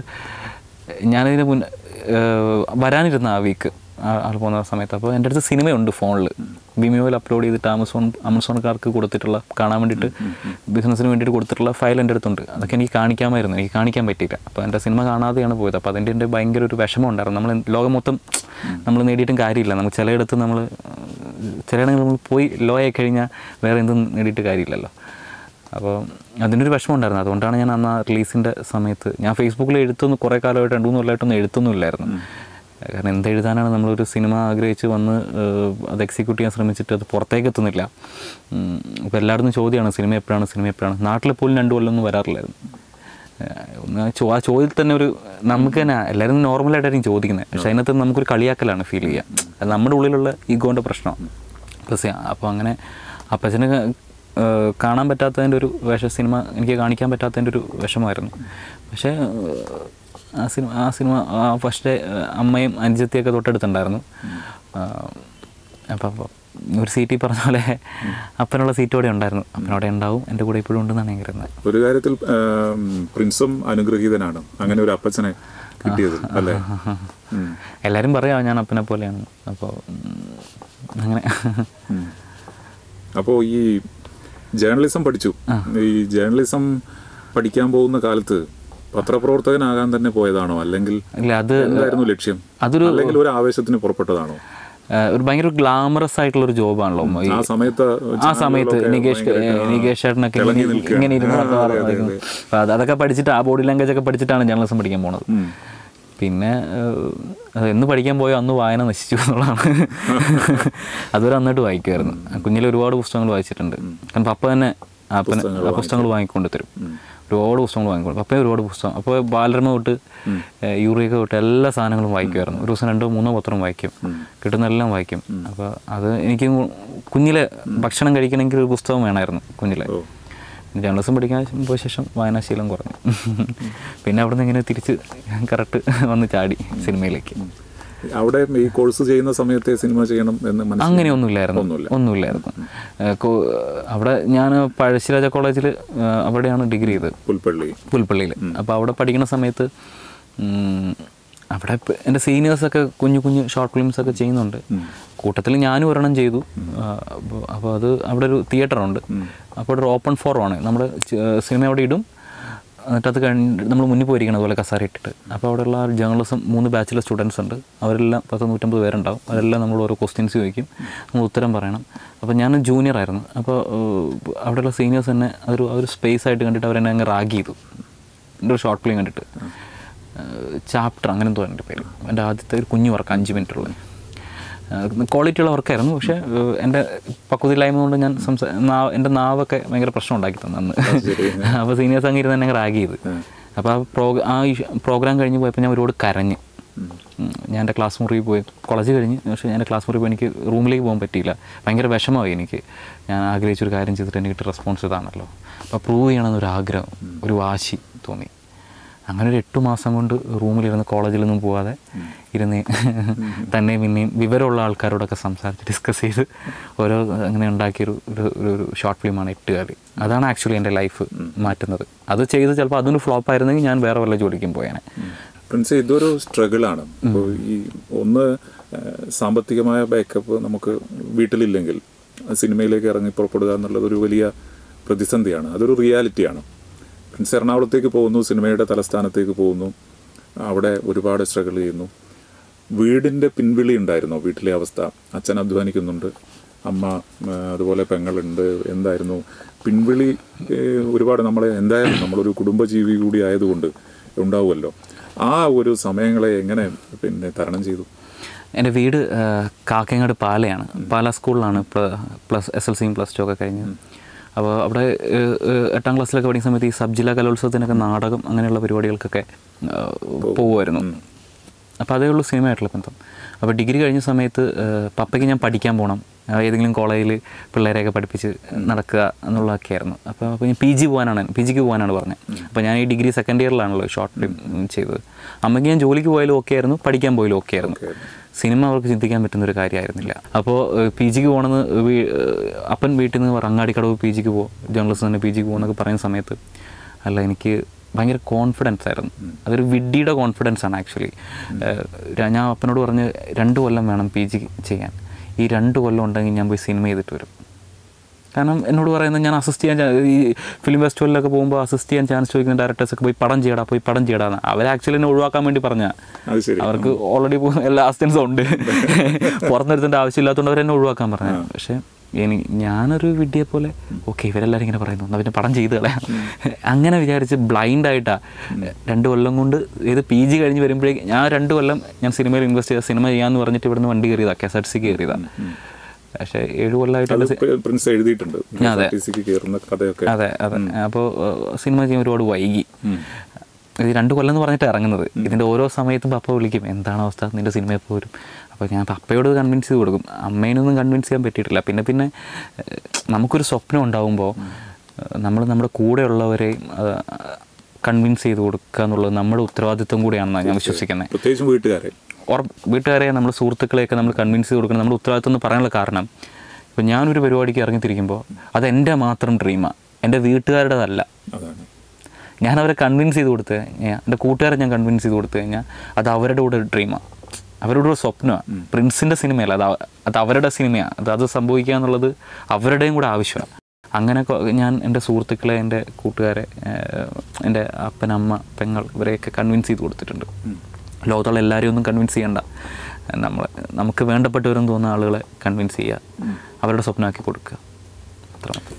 [SPEAKER 2] ഞാനിതിന് മുൻ ഏഹ് വരാനിരുന്ന ആ വീക്ക് ആൾ പോകുന്ന സമയത്ത് അപ്പോൾ എൻ്റെ അടുത്ത് സിനിമയുണ്ട് ഫോണിൽ വിമിയോയിൽ അപ്ലോഡ് ചെയ്തിട്ട് ആമസോൺ ആമസോൺകാർക്ക് കൊടുത്തിട്ടുള്ള കാണാൻ വേണ്ടിയിട്ട് ബിസിനസ്സിന് വേണ്ടിയിട്ട് കൊടുത്തിട്ടുള്ള ഫയൽ എൻ്റെ അടുത്തുണ്ട് അതൊക്കെ എനിക്ക് കാണിക്കാമായിരുന്നു എനിക്ക് കാണിക്കാൻ പറ്റിയില്ല അപ്പോൾ എൻ്റെ സിനിമ കാണാതെയാണ് പോയത് അപ്പോൾ അതിൻ്റെ എൻ്റെ ഭയങ്കര ഒരു വിഷമം ഉണ്ടായിരുന്നു നമ്മൾ ലോകം മൊത്തം നമ്മൾ നേടിയിട്ടും കാര്യമില്ല നമുക്ക് ചിലയിടത്ത് നമ്മൾ ചിലയിടങ്ങളിൽ നമ്മൾ പോയി ലോ ആയി കഴിഞ്ഞാൽ വേറെ എന്തും നേടിയിട്ട് കാര്യമില്ലല്ലോ അപ്പോൾ അതിനൊരു വിഷമം ഉണ്ടായിരുന്നു അതുകൊണ്ടാണ് ഞാൻ അന്ന് ആ റിലീസിൻ്റെ സമയത്ത് ഞാൻ ഫേസ്ബുക്കിൽ എഴുത്തൊന്നും കുറേ കാലമായിട്ട് രണ്ട് മൂന്ന് കൊല്ലമായിട്ടൊന്നും എഴുത്തൊന്നും ഇല്ലായിരുന്നു കാരണം എന്ത് എഴുതാനാണ് നമ്മളൊരു സിനിമ ആഗ്രഹിച്ച് വന്ന് ഏഹ്, അത് എക്സിക്യൂട്ട് ചെയ്യാൻ ശ്രമിച്ചിട്ട് അത് പുറത്തേക്ക് എത്തുന്നില്ല അപ്പോൾ എല്ലായിടത്തും ചോദ്യമാണ് സിനിമ എപ്പോഴാണ് സിനിമ എപ്പോഴാണ് നാട്ടിൽ പോലും രണ്ട് കൊല്ലമൊന്നും വരാറില്ലായിരുന്നു ഏഹ്, ഒന്ന് ആ ചോ ആ ചോദ്യത്തിൽ തന്നെ ഒരു നമുക്ക് തന്നെ എല്ലാവരും നോർമലായിട്ടായിരിക്കും ചോദിക്കുന്നത് പക്ഷേ അതിനകത്ത് നമുക്കൊരു കളിയാക്കലാണ് ഫീൽ ചെയ്യുക അത് നമ്മുടെ ഉള്ളിലുള്ള ഈഗോൻ്റെ പ്രശ്നമാണ് പ്ലസ് അപ്പോൾ അങ്ങനെ അപ്പച്ചന് ക- ഏഹ് കാണാൻ പറ്റാത്തതിൻ്റെ ഒരു വിഷ സിനിമ എനിക്ക് കാണിക്കാൻ പറ്റാത്തതിൻ്റെ ഒരു വിഷമമായിരുന്നു പക്ഷേ ഏഹ് ആ സിനിമ ആ സിനിമ ആ ഫസ്റ്റ് അമ്മയും അനുജത്തിയൊക്കെ തൊട്ടടുത്തുണ്ടായിരുന്നു അപ്പം ഒരു സീറ്റ് ഈ പറഞ്ഞ പോലെ അപ്പനുള്ള സീറ്റ് അവിടെ ഉണ്ടായിരുന്നു അപ്പനവിടെ ഉണ്ടാവും എൻ്റെ കൂടെ ഇപ്പോഴും ഉണ്ടെന്നാണ് ഞാൻ കരുതുന്നത്
[SPEAKER 1] ഒരു കാര്യത്തിൽ ആം, പ്രിൻസും അനുഗ്രഹീതനാണ് അങ്ങനെ ഒരു അപ്പച്ചനെ കിട്ടിയത് അല്ലേ ഉം.
[SPEAKER 2] എല്ലാവരും പറയാം ഞാൻ അപ്പനെ പോലെയാണ് അപ്പോൾ അങ്ങനെ
[SPEAKER 1] ഉം. അപ്പോ ഈ ജേർണലിസം പഠിച്ചു ഈ ജേർണലിസം പഠിക്കാൻ പോകുന്ന കാലത്ത് പത്രപ്രവർത്തകനാകാൻ തന്നെ പോയതാണോ അല്ലെങ്കിൽ
[SPEAKER 2] ഇല്ല അത്
[SPEAKER 1] എന്തായിരുന്നു ലക്ഷ്യം
[SPEAKER 2] അതൊരു
[SPEAKER 1] അല്ലെങ്കിൽ ഒരു ആവേശത്തിന് പുറപ്പെട്ടതാണോ
[SPEAKER 2] ഏഹ് ഒരു ഭയങ്കര ഗ്ലാമറസ് ആയിട്ടുള്ള ഒരു ജോബാണല്ലോ ഈ
[SPEAKER 1] ആ സമയത്ത്
[SPEAKER 2] ആ സമയത്ത് നികേഷ് നികേഷ് ചേട്ടനൊക്കെ ഇങ്ങനെ ഇങ്ങനെ ഇരുന്ന് നടന്ന് അപ്പൊ അത് അതൊക്കെ പഠിച്ചിട്ട് ആ ബോഡി ലാംഗ്വേജ് ഒക്കെ പഠിച്ചിട്ടാണ് ജേർണലിസം പഠിക്കാൻ പോണത് പിന്നെ ഏഹ്, അത് എന്ന് പഠിക്കാൻ പോയോ അന്ന് വായന നശിച്ചു എന്നുള്ളതാണ് അതുവരെ നന്നായിട്ട് വായിക്കുമായിരുന്നു കുഞ്ഞിലെ ഒരുപാട് പുസ്തകങ്ങൾ വായിച്ചിട്ടുണ്ട് കാരണം പപ്പ തന്നെ അപ്പന് ആ പുസ്തകങ്ങൾ വാങ്ങിക്കൊണ്ട് തരും ഒരുപാട് പുസ്തകങ്ങൾ വാങ്ങിക്കൊണ്ട് പപ്പയെ ഒരുപാട് പുസ്തകം അപ്പോൾ ബാലരമ തൊട്ട് ഏഹ്, യൂറിയൊക്കെ തൊട്ട് എല്ലാ സാധനങ്ങളും വായിക്കുമായിരുന്നു ഒരു ദിവസം രണ്ടോ മൂന്നോ പത്രം വായിക്കും കിട്ടുന്ന എല്ലാം വായിക്കും അപ്പോൾ അത് എനിക്ക് കുഞ്ഞിലെ ഭക്ഷണം കഴിക്കണമെങ്കിൽ ഒരു പുസ്തകം വേണമായിരുന്നു കുഞ്ഞിലെ ജേർണലിസം പഠിക്കാൻ പോയ ശേഷം വായനാശീലം കുറഞ്ഞു പിന്നെ അവിടെ നിന്ന് ഇങ്ങനെ തിരിച്ച് കറക്റ്റ് വന്ന് ചാടി സിനിമയിലേക്ക്
[SPEAKER 1] അവിടെ ഈ കോഴ്സ് ചെയ്യുന്ന സമയത്തെ സിനിമ ചെയ്യണം എന്ന് മനസ്സിലായി
[SPEAKER 2] അങ്ങനെയൊന്നുമില്ലായിരുന്നു
[SPEAKER 1] ഒന്നുമില്ല.
[SPEAKER 2] ഒന്നുമില്ലായിരുന്നു ഏഹ് കോ- അവിടെ ഞാൻ പഴശ്ശിരാജ കോളേജിൽ അവിടെയാണ് ഡിഗ്രി ചെയ്തത്
[SPEAKER 1] പുൽപ്പള്ളി
[SPEAKER 2] പുൽപ്പള്ളിയിൽ അപ്പോൾ അവിടെ പഠിക്കുന്ന സമയത്ത് ഉം, അവിടെ ഇപ്പ- എൻ്റെ സീനിയേഴ്സൊക്കെ കുഞ്ഞു കുഞ്ഞു ഷോർട്ട് ഫിലിംസ് ഒക്കെ ചെയ്യുന്നുണ്ട് കൂട്ടത്തിൽ ഞാനും ഒരെണ്ണം ചെയ്തു അപ്പോൾ അത് അവിടെ ഒരു തിയേറ്റർ ഉണ്ട് അപ്പോൾ ഒരു ഓപ്പൺ ഫോറമാണ് നമ്മുടെ സിനിമ അവിടെ ഇടും എന്നിട്ട് അത് കഴിഞ്ഞ് നമ്മൾ മുന്നിൽ പോയിരിക്കണം അതുപോലെ കസാര ഇട്ടിട്ട് അപ്പോൾ അവിടെയുള്ള ജേർണലിസം മൂന്ന് ബാച്ചിലെ സ്റ്റുഡൻസ് ഉണ്ട് അവരെല്ലാം പത്ത് നൂറ്റമ്പത് പേരുണ്ടാവും അവരെല്ലാം നമ്മൾ ഓരോ ക്വസ്റ്റ്യൻസ് ചോദിക്കും നമ്മൾ ഉത്തരം പറയണം അപ്പോൾ ഞാൻ ജൂനിയർ ആയിരുന്നു അപ്പോൾ ഏഹ്, അവിടെയുള്ള സീനിയേഴ്സ് തന്നെ അതൊരു ഒരു സ്പേസ് ആയിട്ട് കണ്ടിട്ട് അവരെന്നെ അങ്ങ് റാഗ് ചെയ്തു എൻ്റെ ഒരു ഷോർട്ട് ഫിലിം കണ്ടിട്ട് ചാപ്റ്റർ അങ്ങനെ എന്തോ എൻ്റെ പേര് എൻ്റെ ആദ്യത്തെ ഒരു കുഞ്ഞു വർക്ക് അഞ്ച് മിനിറ്റുള്ള ക്വാളിറ്റി ഉള്ള വർക്കായിരുന്നു പക്ഷേ ഏഹ്, എൻ്റെ പക്വതയില്ലായ്മ കൊണ്ട് ഞാൻ സംസാ നാവ് എൻ്റെ നാവൊക്കെ ഭയങ്കര പ്രശ്നം ഉണ്ടാക്കി തന്നെ അന്ന് അപ്പോൾ സീനിയേഴ്സ് അങ്ങ് ഇരുന്ന് എന്നെ റാഗ് ചെയ്ത് അപ്പോൾ ആ പ്രോഗ്രാം ആ പ്രോഗ്രാം കഴിഞ്ഞ് പോയപ്പോൾ ഞാൻ ഒരുപാട് കരഞ്ഞ് ഉം. ഞാൻ എൻ്റെ ക്ലാസ് മുറിയിൽ പോയി കോളേജ് കഴിഞ്ഞ് പക്ഷേ ഞാൻ എൻ്റെ ക്ലാസ് മുറിയിൽ പോയി എനിക്ക് റൂമിലേക്ക് പോകാൻ പറ്റിയില്ല ഭയങ്കര വിഷമമായി എനിക്ക് ഞാൻ ആഗ്രഹിച്ചൊരു കാര്യം ചെയ്തിട്ട് എനിക്ക് കിട്ടിയ റെസ്പോൺസ് ഇതാണല്ലോ അപ്പോൾ പ്രൂവ് ചെയ്യണമെന്നൊരു ആഗ്രഹം ഒരു വാശി തോന്നി അങ്ങനെ ഒരു എട്ട് മാസം കൊണ്ട് റൂമിലിരുന്ന് കോളേജിലൊന്നും പോവാതെ ഇരുന്ന് തന്നെ പിന്നെയും വിവരമുള്ള ആൾക്കാരോടൊക്കെ സംസാരിച്ച് ഡിസ്കസ് ചെയ്ത് ഓരോ അങ്ങനെ ഉണ്ടാക്കിയൊരു ഒരു ഒരു ഒരു ഷോർട്ട് ഫിലിമാണ് എട്ടുകാലി അതാണ് ആക്ച്വലി എൻ്റെ ലൈഫ് മാറ്റുന്നത് അത് ചെയ്ത് ചിലപ്പോൾ അതൊന്ന് ഫ്ലോപ്പ് ആയിരുന്നെങ്കിൽ ഞാൻ വേറെ വല്ല ജോലിക്കും പോയേനെ
[SPEAKER 1] പ്രിൻസ് ഇതൊരു സ്ട്രഗിളാണ് അപ്പോൾ ഈ ഒന്ന് ആ, സാമ്പത്തികമായ ബാക്കപ്പ് നമുക്ക് വീട്ടിലില്ലെങ്കിൽ സിനിമയിലേക്ക് ഇറങ്ങി പുറപ്പെടുക എന്നുള്ളത് ഒരു വലിയ പ്രതിസന്ധിയാണ് അതൊരു റിയാലിറ്റിയാണ് പ്രിൻസ് എറണാകുളത്തേക്ക് പോകുന്നു സിനിമയുടെ തലസ്ഥാനത്തേക്ക് പോകുന്നു അവിടെ ഒരുപാട് സ്ട്രഗിൾ ചെയ്യുന്നു വീടിന്റെ പിൻവിളി ഉണ്ടായിരുന്നോ വീട്ടിലെ അവസ്ഥ അച്ഛൻ അധ്വാനിക്കുന്നുണ്ട് അമ്മ ആ, അതുപോലെ പെങ്ങളുണ്ട് എന്തായിരുന്നു പിൻവിളി ഏ, ഒരുപാട് നമ്മളെ എന്തായാലും നമ്മളൊരു കുടുംബജീവി കൂടി ആയതുകൊണ്ട് ഉണ്ടാവുമല്ലോ ആ ഒരു സമയങ്ങളെ എങ്ങനെ പിന്നെ തരണം ചെയ്തു
[SPEAKER 2] എൻ്റെ വീട് ആ, കാക്കയങ്ങാട് പാലയാണ് പാല സ്കൂളിലാണ് പ്ലസ് എസ് എൽ സിയും പ്ലസ് ടു ഒക്കെ കഴിഞ്ഞ് അപ്പോൾ അവിടെ ഏ, ഏ, എട്ടാം ക്ലാസ്സിലൊക്കെ പഠിക്കുന്ന സമയത്ത് ഈ സബ് ജില്ലാ കലോത്സവത്തിനൊക്കെ നാടകം അങ്ങനെയുള്ള പരിപാടികൾക്കൊക്കെ ആ, പോകുമായിരുന്നു അപ്പോൾ അതേ ഉള്ളൂ സിനിമയായിട്ടുള്ള ബന്ധം അപ്പോൾ ഡിഗ്രി കഴിഞ്ഞ സമയത്ത് ആ, പപ്പയ്ക്ക് ഞാൻ പഠിക്കാൻ പോകണം ആ, ഏതെങ്കിലും കോളേജിൽ പിള്ളേരെയൊക്കെ പഠിപ്പിച്ച് നടക്കുക എന്നുള്ളതൊക്കെയായിരുന്നു അപ്പോൾ അപ്പോൾ ഞാൻ പി ജി പോകാനാണ് പി ജിക്ക് പോകാനാണ് പറഞ്ഞത് അപ്പോൾ ഞാൻ ഈ ഡിഗ്രി സെക്കൻഡ് ഇയറിലാണല്ലോ ഷോർട്ട് ഫിലിം ചെയ്തത് അമ്മയ്ക്ക് ഞാൻ ജോലിക്ക് പോയാലും ഓക്കെ ആയിരുന്നു പഠിക്കാൻ പോയാലും ഓക്കെ ആയിരുന്നു സിനിമ അവർക്ക് ചിന്തിക്കാൻ പറ്റുന്ന ഒരു കാര്യമായിരുന്നില്ല അപ്പോൾ പി ജിക്ക് പോകണമെന്ന് വീ- ഏഹ് അപ്പൻ വീട്ടിൽ നിന്ന് പറ അങ്ങാടിക്കടവ് പി ജിക്ക് പോകും ജേർണലിസ്റ്റ് തന്നെ പി ജിക്ക് പോകുന്നൊക്കെ പറയുന്ന സമയത്ത് അല്ല എനിക്ക് ഭയങ്കര കോൺഫിഡൻസ് ആയിരുന്നു അതൊരു വിഡ്ഡിയുടെ കോൺഫിഡൻസ് ആണ് ആക്ച്വലി ഞാൻ അപ്പനോട് പറഞ്ഞ് രണ്ട് കൊല്ലം വേണം പി ജി ചെയ്യാൻ ഈ രണ്ട് കൊല്ലം ഉണ്ടെങ്കിൽ ഞാൻ പോയി സിനിമ ചെയ്തിട്ട് വരും കാരണം എന്നോട് പറയുന്നത് ഞാൻ അസിസ്റ്റ് ചെയ്യാൻ ചാ- ഈ ഫിലിം ഫെസ്റ്റിവലിലൊക്കെ പോകുമ്പോൾ അസിസ്റ്റ് ചെയ്യാൻ ചാൻസ് ചോദിക്കുന്ന ഡയറക്ടേഴ്സൊക്കെ പോയി പടം ചെയ്യടാ പോയി പടം ചെയ്യടാന്ന് അവർ ആക്ച്വലി എന്നെ ഒഴിവാക്കാൻ വേണ്ടി പറഞ്ഞ
[SPEAKER 1] അത് ശരി
[SPEAKER 2] അവർക്ക് ഓൾറെഡി എല്ലാ അസിസ്റ്റൻസും ഉണ്ട് പുറത്തെടുത്തേണ്ട ആവശ്യമില്ലാത്തതുകൊണ്ട് അവർ എന്നെ ഒഴിവാക്കാൻ പറഞ്ഞു പക്ഷേ എനി ഞാനൊരു വിഡ്ഢിയെ പോലെ ഓക്കെ ഇവരെല്ലാവരും ഇങ്ങനെ പറയുന്നു എന്നാൽ പിന്നെ പടം ചെയ്ത് കളയാം അങ്ങനെ വിചാരിച്ച് ബ്ലൈൻഡ് ആയിട്ടാ രണ്ട് കൊല്ലം കൊണ്ട് ഏത് പി ജി കഴിഞ്ഞ് വരുമ്പോഴേക്ക് ഞാൻ രണ്ട് കൊല്ലം ഞാൻ സിനിമയിൽ ഇൻവെസ്റ്റ് ചെയ്ത സിനിമ ചെയ്യാമെന്ന് പറഞ്ഞിട്ട് ഇവിടുന്ന് വണ്ടി കയറിയതാണ് K S R T C കയറിയതാണ് പക്ഷേ ഏഴ് കൊല്ലമായിട്ടുള്ള
[SPEAKER 1] അത് പ്രി- പ്രിൻസ് എഴുതിയിട്ടുണ്ട്
[SPEAKER 2] അതെ.
[SPEAKER 1] ടിസിക്ക് കയറുന്ന കഥയൊക്കെ
[SPEAKER 2] അതെ അതെ അപ്പോൾ സിനിമ ചെയ്യാൻ ഒരുപാട് വൈകി ഇത് രണ്ട് കൊല്ലം എന്ന് പറഞ്ഞിട്ട് ഇറങ്ങുന്നത് ഇതിൻ്റെ ഓരോ സമയത്തും പപ്പ വിളിക്കും എന്താണ് അവസ്ഥ നിൻ്റെ സിനിമ എപ്പോൾ വരും അപ്പോൾ ഞാൻ പപ്പയോട് കൺവിൻസ് ചെയ്ത് കൊടുക്കും അമ്മേനൊന്നും കൺവിൻസ് ചെയ്യാൻ പറ്റിയിട്ടില്ല പിന്നെ പിന്നെ ഏഹ്, നമുക്കൊരു സ്വപ്നം ഉണ്ടാവുമ്പോൾ നമ്മൾ നമ്മുടെ കൂടെയുള്ളവരെയും കൺവിൻസ് ചെയ്ത് കൊടുക്കുക എന്നുള്ളത് നമ്മുടെ ഉത്തരവാദിത്വം കൂടിയാണെന്നാണ് ഞാൻ വിശ്വസിക്കുന്നത്
[SPEAKER 1] പ്രത്യേകിച്ചും വീട്ടുകാരെ
[SPEAKER 2] ഉറ വീട്ടുകാരെ നമ്മുടെ സുഹൃത്തുക്കളെയൊക്കെ നമ്മൾ കൺവിൻസ് ചെയ്ത് കൊടുക്കണം നമ്മുടെ ഉത്തരവാദിത്വം എന്ന് പറയാനുള്ള കാരണം ഇപ്പോൾ ഞാനൊരു പരിപാടിക്ക് ഇറങ്ങിത്തിരിക്കുമ്പോൾ അത് എൻ്റെ മാത്രം ഡ്രീമാണ് എൻ്റെ വീട്ടുകാരുടേതല്ല
[SPEAKER 1] അതാണ്
[SPEAKER 2] ഞാൻ അവരെ കൺവിൻസ് ചെയ്ത് കൊടുത്ത് കഴിഞ്ഞാൽ എൻ്റെ കൂട്ടുകാരെ ഞാൻ കൺവിൻസ് ചെയ്ത് കൊടുത്തു കഴിഞ്ഞാൽ അത് അവരുടെ കൂടെ ഒരു ഡ്രീമാണ് അവരുടെ ഒരു സ്വപ്നമാണ് പ്രിൻസിൻ്റെ സിനിമയല്ല അത് അവ- അത് അവരുടെ സിനിമയാണ് അത് അത് സംഭവിക്കുക എന്നുള്ളത് അവരുടെയും കൂടെ ആവശ്യമാണ് അങ്ങനെ കൊ- ഞാൻ എൻ്റെ സുഹൃത്തുക്കളെ എൻ്റെ കൂട്ടുകാരെ ഏഹ്, എൻ്റെ അപ്പനമ്മ പെങ്ങൾ ഇവരെയൊക്കെ കൺവിൻസ് ചെയ്ത് കൊടുത്തിട്ടുണ്ട് ലോകത്തുള്ള എല്ലാവരെയും ഒന്നും കൺവിൻസ് ചെയ്യണ്ട നമ്മൾ നമുക്ക് വേണ്ടപ്പെട്ടവരെന്ന് തോന്നുന്ന ആളുകളെ കൺവിൻസ് ചെയ്യുക അവരുടെ സ്വപ്നമാക്കി കൊടുക്കുക അത്ര മതി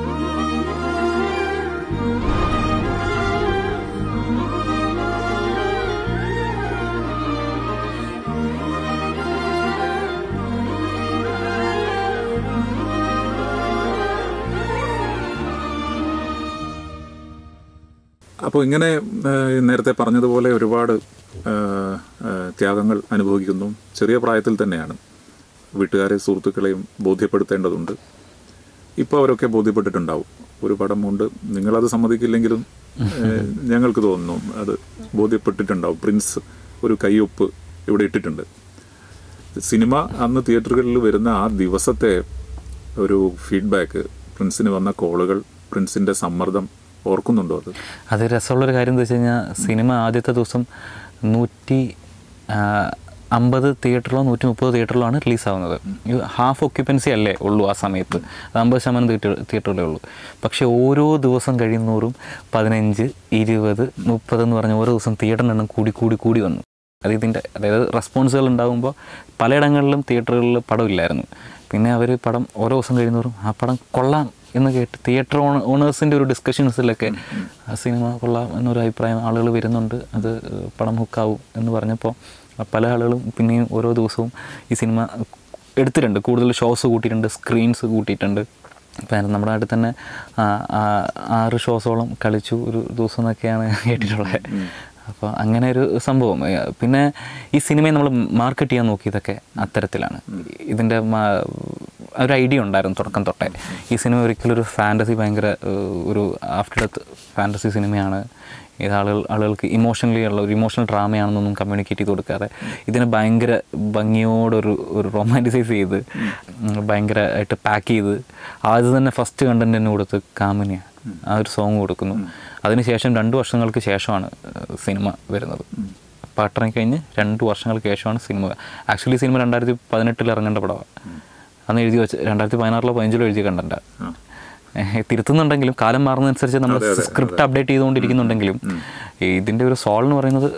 [SPEAKER 1] അപ്പോൾ ഇങ്ങനെ ഏഹ്, നേരത്തെ പറഞ്ഞതുപോലെ ഒരുപാട് ഏഹ്, ഏഹ്, ത്യാഗങ്ങൾ അനുഭവിക്കുന്നു ചെറിയ പ്രായത്തിൽ തന്നെയാണ് വീട്ടുകാരെ സുഹൃത്തുക്കളെയും ബോധ്യപ്പെടുത്തേണ്ടതുണ്ട് ഇപ്പോൾ അവരൊക്കെ ബോധ്യപ്പെട്ടിട്ടുണ്ടാവും ഒരു പടം കൊണ്ട് നിങ്ങളത് സമ്മതിക്കില്ലെങ്കിലും ഏഹ്, ഞങ്ങൾക്ക് തോന്നുന്നു അത് ബോധ്യപ്പെട്ടിട്ടുണ്ടാവും പ്രിൻസ് ഒരു കൈയൊപ്പ് ഇവിടെ ഇട്ടിട്ടുണ്ട് സിനിമ അന്ന് തിയേറ്ററുകളിൽ വരുന്ന ആ ദിവസത്തെ ഒരു ഫീഡ്ബാക്ക് പ്രിൻസിന് വന്ന കോളുകൾ പ്രിൻസിന്റെ സമ്മർദ്ദം ഓർക്കുന്നുണ്ടോ അത്
[SPEAKER 2] അത് രസമുള്ളൊരു കാര്യം എന്താ വെച്ച് കഴിഞ്ഞാൽ സിനിമ ആദ്യത്തെ ദിവസം നൂറ്റി ആ, അമ്പത് തിയേറ്ററിലോ നൂറ്റി മുപ്പത് തിയേറ്ററിലോ ആണ് റിലീസാവുന്നത് ഇത് ഹാഫ് ഒക്യുപ്പൻസി അല്ലേ ഉള്ളൂ ആ സമയത്ത് അത് അമ്പത് ശതമാനം തിയേറ്റർ തിയേറ്ററിലേ ഉള്ളൂ പക്ഷേ ഓരോ ദിവസം കഴിയുന്നോറും പതിനഞ്ച് ഇരുപത് മുപ്പത് എന്ന് പറഞ്ഞ ഓരോ ദിവസം തിയേറ്ററിൻ്റെ എണ്ണം കൂടി കൂടി കൂടി വന്നു അത് ഇതിൻ്റെ അതായത് റെസ്പോൺസുകൾ ഉണ്ടാകുമ്പോൾ പലയിടങ്ങളിലും തിയേറ്ററുകളിൽ പടം ഇല്ലായിരുന്നു പിന്നെ അവർ പടം ഓരോ ദിവസം കഴിയുന്നവരും ആ പടം കൊള്ളാം എന്ന് കേട്ട് തിയേറ്റർ ഓണ ഓണേഴ്സിൻ്റെ ഒരു ഡിസ്കഷൻസിലൊക്കെ ആ സിനിമ കൊള്ളാം എന്നൊരു അഭിപ്രായം ആളുകൾ വരുന്നുണ്ട് അത് ഏഹ്, പടം ഹുക്കാവും എന്ന് പറഞ്ഞപ്പോൾ പല ആളുകളും പിന്നെയും ഓരോ ദിവസവും ഈ സിനിമ എടുത്തിട്ടുണ്ട് കൂടുതൽ ഷോസ് കൂട്ടിയിട്ടുണ്ട് സ്ക്രീൻസ് കൂട്ടിയിട്ടുണ്ട് ഇപ്പം നമ്മുടെ നാട്ടിൽ തന്നെ ആ, ആ, ആറ് ഷോസോളം കളിച്ചു ഒരു ദിവസം എന്നൊക്കെയാണ് കേട്ടിട്ടുള്ളത് അപ്പോൾ അങ്ങനെ ഒരു സംഭവം ഏ, പിന്നെ ഈ സിനിമയെ നമ്മൾ മാർക്കറ്റ് ചെയ്യാൻ നോക്കിയതൊക്കെ അത്തരത്തിലാണ് ഇതിൻ്റെ മാ- ഒരു ഐഡിയ ഉണ്ടായിരുന്നു തുടക്കം തൊട്ടേ ഈ സിനിമ ഒരിക്കലും ഒരു ഫാൻറ്റസി ഭയങ്കര ഏഹ്, ഒരു ആഫ്റ്റർ ഡെത്ത് ഫാൻറ്റസി സിനിമയാണ് ഇത് ആളുകൾ ആളുകൾക്ക് ഇമോഷണലി ഉള്ള ഒരു ഇമോഷണൽ ഡ്രാമയാണെന്നൊന്നും കമ്മ്യൂണിക്കേറ്റ് ചെയ്ത് കൊടുക്കാതെ ഇതിനെ ഭയങ്കര ഭംഗിയോടൊരു ഒരു റൊമാൻറ്റിസൈസ് ചെയ്ത് ഉം, ഭയങ്കരമായിട്ട് പാക്ക് ചെയ്ത് ആദ്യം തന്നെ ഫസ്റ്റ് കണ്ടന്റ് തന്നെ കൊടുത്ത് കാമിനിയ ആ ഒരു സോങ് കൊടുക്കുന്നു അതിനുശേഷം രണ്ട് വർഷങ്ങൾക്ക് ശേഷമാണ് ഏഹ്, സിനിമ വരുന്നത് പാട്ടിറങ്ങി കഴിഞ്ഞ് രണ്ട് വർഷങ്ങൾക്ക് ശേഷമാണ് സിനിമ ആക്ച്വലി സിനിമ രണ്ടായിരത്തി പതിനെട്ടിൽ ഇറങ്ങേണ്ട പടമാണ് അന്ന് എഴുതി വെച്ച് രണ്ടായിരത്തി പതിനാറിലോ പതിനഞ്ചിലോ എഴുതിയ കണ്ടന്റ് തിരുത്തുന്നുണ്ടെങ്കിലും കാലം മാറുന്നതനുസരിച്ച് നമ്മൾ സ്ക്രിപ്റ്റ് അപ്ഡേറ്റ് ചെയ്തുകൊണ്ടിരിക്കുന്നുണ്ടെങ്കിലും ഇതിൻ്റെ ഒരു സോൾ എന്ന് പറയുന്നത്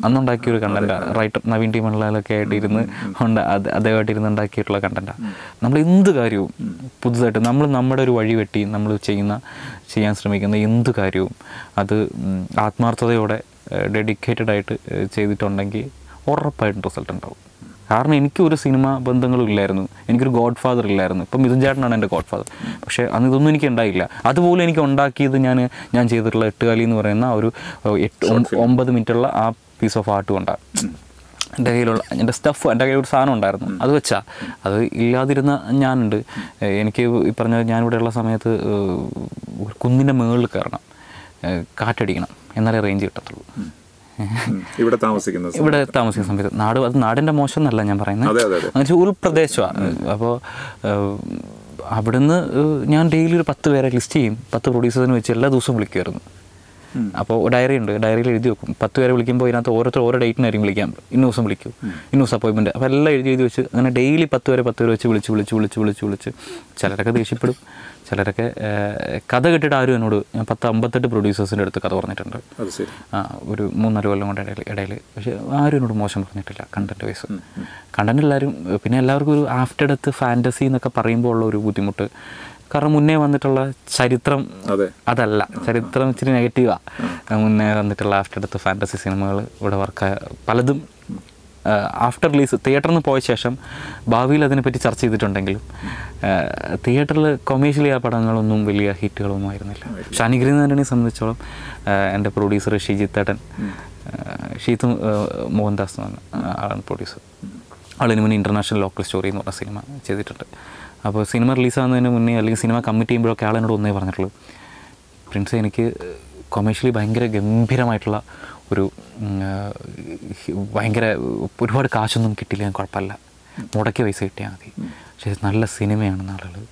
[SPEAKER 2] അന്നുണ്ടാക്കിയ ഒരു കണ്ടന്റ് റൈറ്റർ നവീൻ ടി മണ്ഡലൊക്കെ ആയിട്ട് ഇരുന്ന് ഉണ്ട് അത് അദ്ദേഹമായിട്ട് ഇരുന്ന് ഉണ്ടാക്കിയിട്ടുള്ള കണ്ടന്റാണ് നമ്മൾ എന്ത് കാര്യവും പുതുതായിട്ട് നമ്മൾ നമ്മുടെ ഒരു വഴി വെട്ടി നമ്മൾ ചെയ്യുന്ന ചെയ്യാൻ ശ്രമിക്കുന്ന എന്ത് കാര്യവും അത് ഉം, ആത്മാർത്ഥതയോടെ ഡെഡിക്കേറ്റഡ് ആയിട്ട് ഏഹ്, ചെയ്തിട്ടുണ്ടെങ്കിൽ ഉറപ്പായിട്ടും റിസൾട്ട് ഉണ്ടാവും കാരണം എനിക്ക് ഒരു സിനിമ ബന്ധങ്ങളും ഇല്ലായിരുന്നു എനിക്കൊരു ഗോഡ് ഫാദർ ഇല്ലായിരുന്നു ഇപ്പം മിഥുൻ ചേട്ടനാണ് എൻ്റെ ഗോഡ് ഫാദർ പക്ഷേ അന്ന് ഇതൊന്നും എനിക്ക് ഉണ്ടായില്ല അതുപോലെ എനിക്ക് ഉണ്ടാക്കിയത് ഞാൻ ഞാൻ ചെയ്തിട്ടുള്ള എട്ടുകാലി എന്ന് പറയുന്ന ആ ഒരു ഏഹ്, എട്ട് ഒമ്പ- ഒമ്പത് മിനിറ്റുള്ള ആ പീസ് ഓഫ് ആർട്ട് കൊണ്ടാണ് എൻ്റെ കയ്യിലുള്ള എൻ്റെ സ്റ്റഫ് എൻ്റെ കയ്യിൽ ഒരു സാധനം ഉണ്ടായിരുന്നു അത് വെച്ചാ അത് ഇല്ലാതിരുന്ന ഞാനുണ്ട് ഏഹ്, എനിക്ക് ഈ പറഞ്ഞ ഞാനിവിടെയുള്ള സമയത്ത് ഏഹ്, ഒരു കുന്നിൻ്റെ മുകളിൽ കയറണം ഏഹ്, കാറ്റടിക്കണം എന്നാലേ റേഞ്ച് കിട്ടത്തുള്ളൂ
[SPEAKER 1] ഉം. ഇവിടെ താമസിക്കുന്ന സമയം.
[SPEAKER 2] ഇവിടെ താമസിക്കുന്ന സമയത്ത് നാട് അത് നാടിൻ്റെ മോശം എന്നല്ല ഞാൻ പറയുന്നത്
[SPEAKER 1] അതെ അതെ അതെ
[SPEAKER 2] എന്നുവെച്ചാൽ ഉൾപ്രദേശമാണ് അപ്പോൾ അവിടുന്ന് ഏഹ്, ഞാൻ ഡെയിലി ഒരു പത്ത് പേരെ ലിസ്റ്റ് ചെയ്യും പത്ത് പ്രൊഡ്യൂസേഴ്സിന് വെച്ച് എല്ലാ ദിവസവും വിളിക്കുമായിരുന്നു അപ്പോൾ ഡയറി ഉണ്ട് ഡയറിയിൽ എഴുതി വെക്കും പത്ത് പേരെ വിളിക്കുമ്പോൾ ഇതിനകത്ത് ഓരോരുത്തർ ഓരോ ഡേറ്റിനായിരിക്കും വിളിക്കാം ഇന്ന ദിവസം വിളിക്കും ഇന്ന ദിവസം അപ്പോയിൻമെൻറ്റ് അപ്പോൾ എല്ലാം എഴുതി എഴുതി വെച്ച് അങ്ങനെ ഡെയിലി പത്ത് പേരെ പത്ത് പേരെ വെച്ച് വിളിച്ച് വിളിച്ച് വിളിച്ച് വിളിച്ച് വിളിച്ച് ചിലരൊക്കെ ദേഷ്യപ്പെടും ചിലരൊക്കെ ഏഹ്, കഥ കേട്ടിട്ട് ആരും എന്നോട് ഞാൻ പത്ത് അമ്പത്തെട്ട് പ്രൊഡ്യൂസേഴ്സിൻ്റെ അടുത്ത് കഥ പറഞ്ഞിട്ടുണ്ട്
[SPEAKER 1] അത് ശരി
[SPEAKER 2] ആ, ഒരു മൂന്നാല് കൊല്ലം കൊണ്ട് ഇടയിൽ ഇടയിൽ പക്ഷെ ആരും എന്നോട് മോശം പറഞ്ഞിട്ടില്ല കണ്ടന്റ് വൈസ് കണ്ടന്റ് എല്ലാവരും പിന്നെ എല്ലാവർക്കും ഒരു ആഫ്റ്റർ ഡെത്ത് ഫാൻറ്റസി എന്നൊക്കെ പറയുമ്പോൾ ഉള്ള ഒരു ബുദ്ധിമുട്ട് കാരണം മുന്നേ വന്നിട്ടുള്ള ചരിത്രം
[SPEAKER 1] അതെ
[SPEAKER 2] അതല്ല ചരിത്രം ഇച്ചിരി നെഗറ്റീവാണ് മുന്നേ വന്നിട്ടുള്ള ആഫ്റ്റർ ഡെത്ത് ഫാൻറ്റസി സിനിമകൾ ഇവിടെ വർക്ക് പലതും ആഫ്റ്റർ റിലീസ് തിയേറ്ററിൽ നിന്ന് പോയ ശേഷം ഭാവിയിൽ അതിനെപ്പറ്റി ചർച്ച ചെയ്തിട്ടുണ്ടെങ്കിലും തിയേറ്ററിൽ കൊമേഴ്ഷ്യലി ആ പടങ്ങളൊന്നും വലിയ ഹിറ്റുകളൊന്നും ആയിരുന്നില്ല പക്ഷെ അനുഗ്രഹീനെ സംബന്ധിച്ചോളം ആ, എൻ്റെ പ്രൊഡ്യൂസർ ഷിജിത്തേട്ടൻ ഷീത്ത് മോഹൻദാസ് എന്ന് പറഞ്ഞ ആളാണ് പ്രൊഡ്യൂസർ ആളിന് മുന്നേ ഇൻ്റർനാഷണൽ ലോക്കൽ സ്റ്റോറി എന്ന് പറഞ്ഞ സിനിമ ചെയ്തിട്ടുണ്ട് അപ്പോൾ സിനിമ റിലീസാകുന്നതിന് മുന്നേ അല്ലെങ്കിൽ സിനിമ കമ്മിറ്റ് ചെയ്യുമ്പോഴൊക്കെ ആളെന്നോട് ഒന്നേ പറഞ്ഞിട്ടുള്ളൂ പ്രിൻസ് എനിക്ക് കൊമേഴ്ഷ്യലി ഭയങ്കര ഗംഭീരമായിട്ടുള്ള ഒരു ഉം, ആ, ഭയങ്കര ഒരുപാട് കാശൊന്നും കിട്ടിയില്ലെങ്കിൽ കുഴപ്പമില്ല മുടക്കിയ പൈസ കിട്ടിയാൽ മതി പക്ഷേ നല്ല സിനിമയാണെന്ന് ആളുകൾ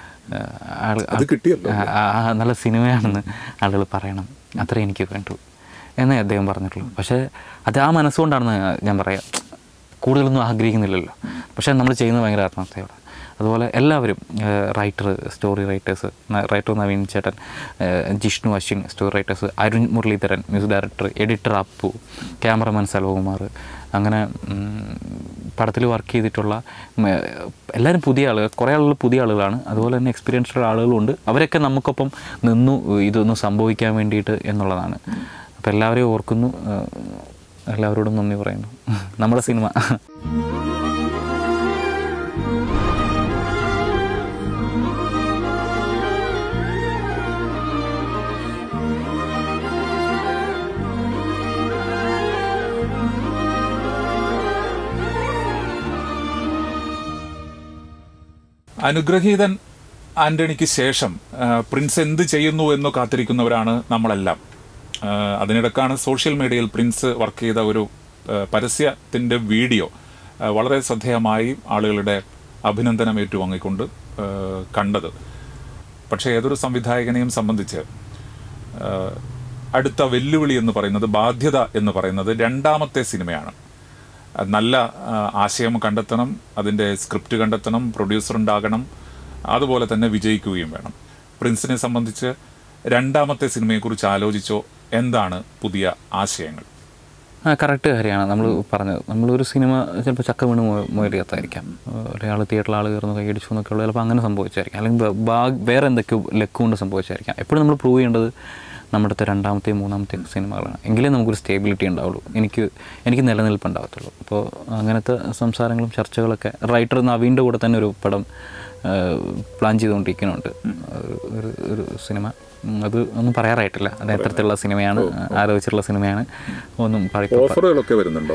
[SPEAKER 2] ആൾ
[SPEAKER 1] അത് കിട്ടിയല്ലോ
[SPEAKER 2] ആ, ആ, ആ, നല്ല സിനിമയാണെന്ന് ആളുകൾ പറയണം അത്രേ എനിക്ക് വേണ്ടു എന്നേ അദ്ദേഹം പറഞ്ഞിട്ടുള്ളൂ പക്ഷേ അത് ആ മനസ്സുകൊണ്ടാണെന്ന് ഞാൻ പറയാം കൂടുതലൊന്നും ആഗ്രഹിക്കുന്നില്ലല്ലോ പക്ഷേ നമ്മൾ ചെയ്യുന്നത് ഭയങ്കര ആത്മാർത്ഥയോടെ അതുപോലെ എല്ലാവരും writer story writers writer Naveen ചേട്ടൻ ഏഹ്, Jishnu Ashwin story writers Arun Muralidharan music director editor Appu cameraman Selvakumar അങ്ങനെ പടത്തിൽ വർക്ക് ചെയ്തിട്ടുള്ള ഉം, ഏഹ്, എല്ലാവരും പുതിയ ആളുകൾ കുറേ ആളുകൾ പുതിയ ആളുകളാണ് അതുപോലെ തന്നെ എക്സ്പീരിയൻസ്ഡ് ആളുകളുണ്ട് അവരൊക്കെ നമുക്കൊപ്പം നിന്നു ഇതൊന്നും സംഭവിക്കാൻ വേണ്ടിയിട്ട് എന്നുള്ളതാണ് അപ്പോൾ എല്ലാവരെയും ഓർക്കുന്നു ഏഹ്, എല്ലാവരോടും നന്ദി പറയുന്നു നമ്മുടെ സിനിമ
[SPEAKER 1] അനുഗ്രഹീതൻ ആന്റണിക്ക് ശേഷം ആ, പ്രിൻസ് എന്ത് ചെയ്യുന്നു എന്ന് കാത്തിരിക്കുന്നവരാണ് നമ്മളെല്ലാം ആ, അതിനിടക്കാണ് സോഷ്യൽ മീഡിയയിൽ പ്രിൻസ് വർക്ക് ചെയ്ത ഒരു ആ, പരസ്യത്തിന്റെ വീഡിയോ ആ, വളരെ ശ്രദ്ധേയമായി ആളുകളുടെ അഭിനന്ദനം ഏറ്റുവാങ്ങിക്കൊണ്ട് ആ, കണ്ടത് പക്ഷേ ഏതൊരു സംവിധായകനെയും സംബന്ധിച്ച് ആ, അടുത്ത വെല്ലുവിളി എന്ന് പറയുന്നത് ബാധ്യത എന്ന് പറയുന്നത് രണ്ടാമത്തെ സിനിമയാണ് അത് നല്ല ആ, ആശയം കണ്ടെത്തണം അതിൻ്റെ സ്ക്രിപ്റ്റ് കണ്ടെത്തണം പ്രൊഡ്യൂസർ ഉണ്ടാകണം അതുപോലെ തന്നെ വിജയിക്കുകയും വേണം പ്രിൻസിനെ സംബന്ധിച്ച് രണ്ടാമത്തെ സിനിമയെക്കുറിച്ച് ആലോചിച്ചോ എന്താണ് പുതിയ ആശയങ്ങൾ
[SPEAKER 2] ആ കറക്റ്റ് കാര്യമാണ് നമ്മൾ പറഞ്ഞത് നമ്മളൊരു സിനിമ ചിലപ്പോൾ ചക്ക വീണ് മുയലിയത്തായിരിക്കാം ഒരാൾ തിയേറ്ററിൽ ആൾ കയറുന്നു കൈയടിച്ചു എന്നൊക്കെ ഉള്ളത് ചിലപ്പോൾ അങ്ങനെ സംഭവിച്ചായിരിക്കാം അല്ലെങ്കിൽ ബ- ബാ- വേറെ എന്തൊക്കെയോ ലക്ക് കൊണ്ട് സംഭവിച്ചായിരിക്കാം എപ്പോഴും നമ്മൾ പ്രൂവ് ചെയ്യേണ്ടത് നമ്മുടെ അടുത്ത രണ്ടാമത്തെയും മൂന്നാമത്തെയും സിനിമകളാണ് എങ്കിലേ നമുക്കൊരു സ്റ്റേബിലിറ്റി ഉണ്ടാവുള്ളൂ എനിക്ക് എനിക്ക് നിലനിൽപ്പ് ഉണ്ടാവത്തുള്ളൂ അപ്പോൾ അങ്ങനത്തെ സംസാരങ്ങളും ചർച്ചകളൊക്കെ റൈറ്റർ നവീൻ്റെ കൂടെ തന്നെ ഒരു പടം പ്ലാൻ ചെയ്തുകൊണ്ടിരിക്കുന്നുണ്ട് ഒരു- ഒരു ഒരു സിനിമ ഉം, അത് ഒന്നും പറയാറായിട്ടില്ല അത് എത്തരത്തിലുള്ള സിനിമയാണ് ആലോചിച്ചിട്ടുള്ള സിനിമയാണ് ഒന്നും പറയും
[SPEAKER 1] ഓഫറുകളൊക്കെ വരുന്നുണ്ടോ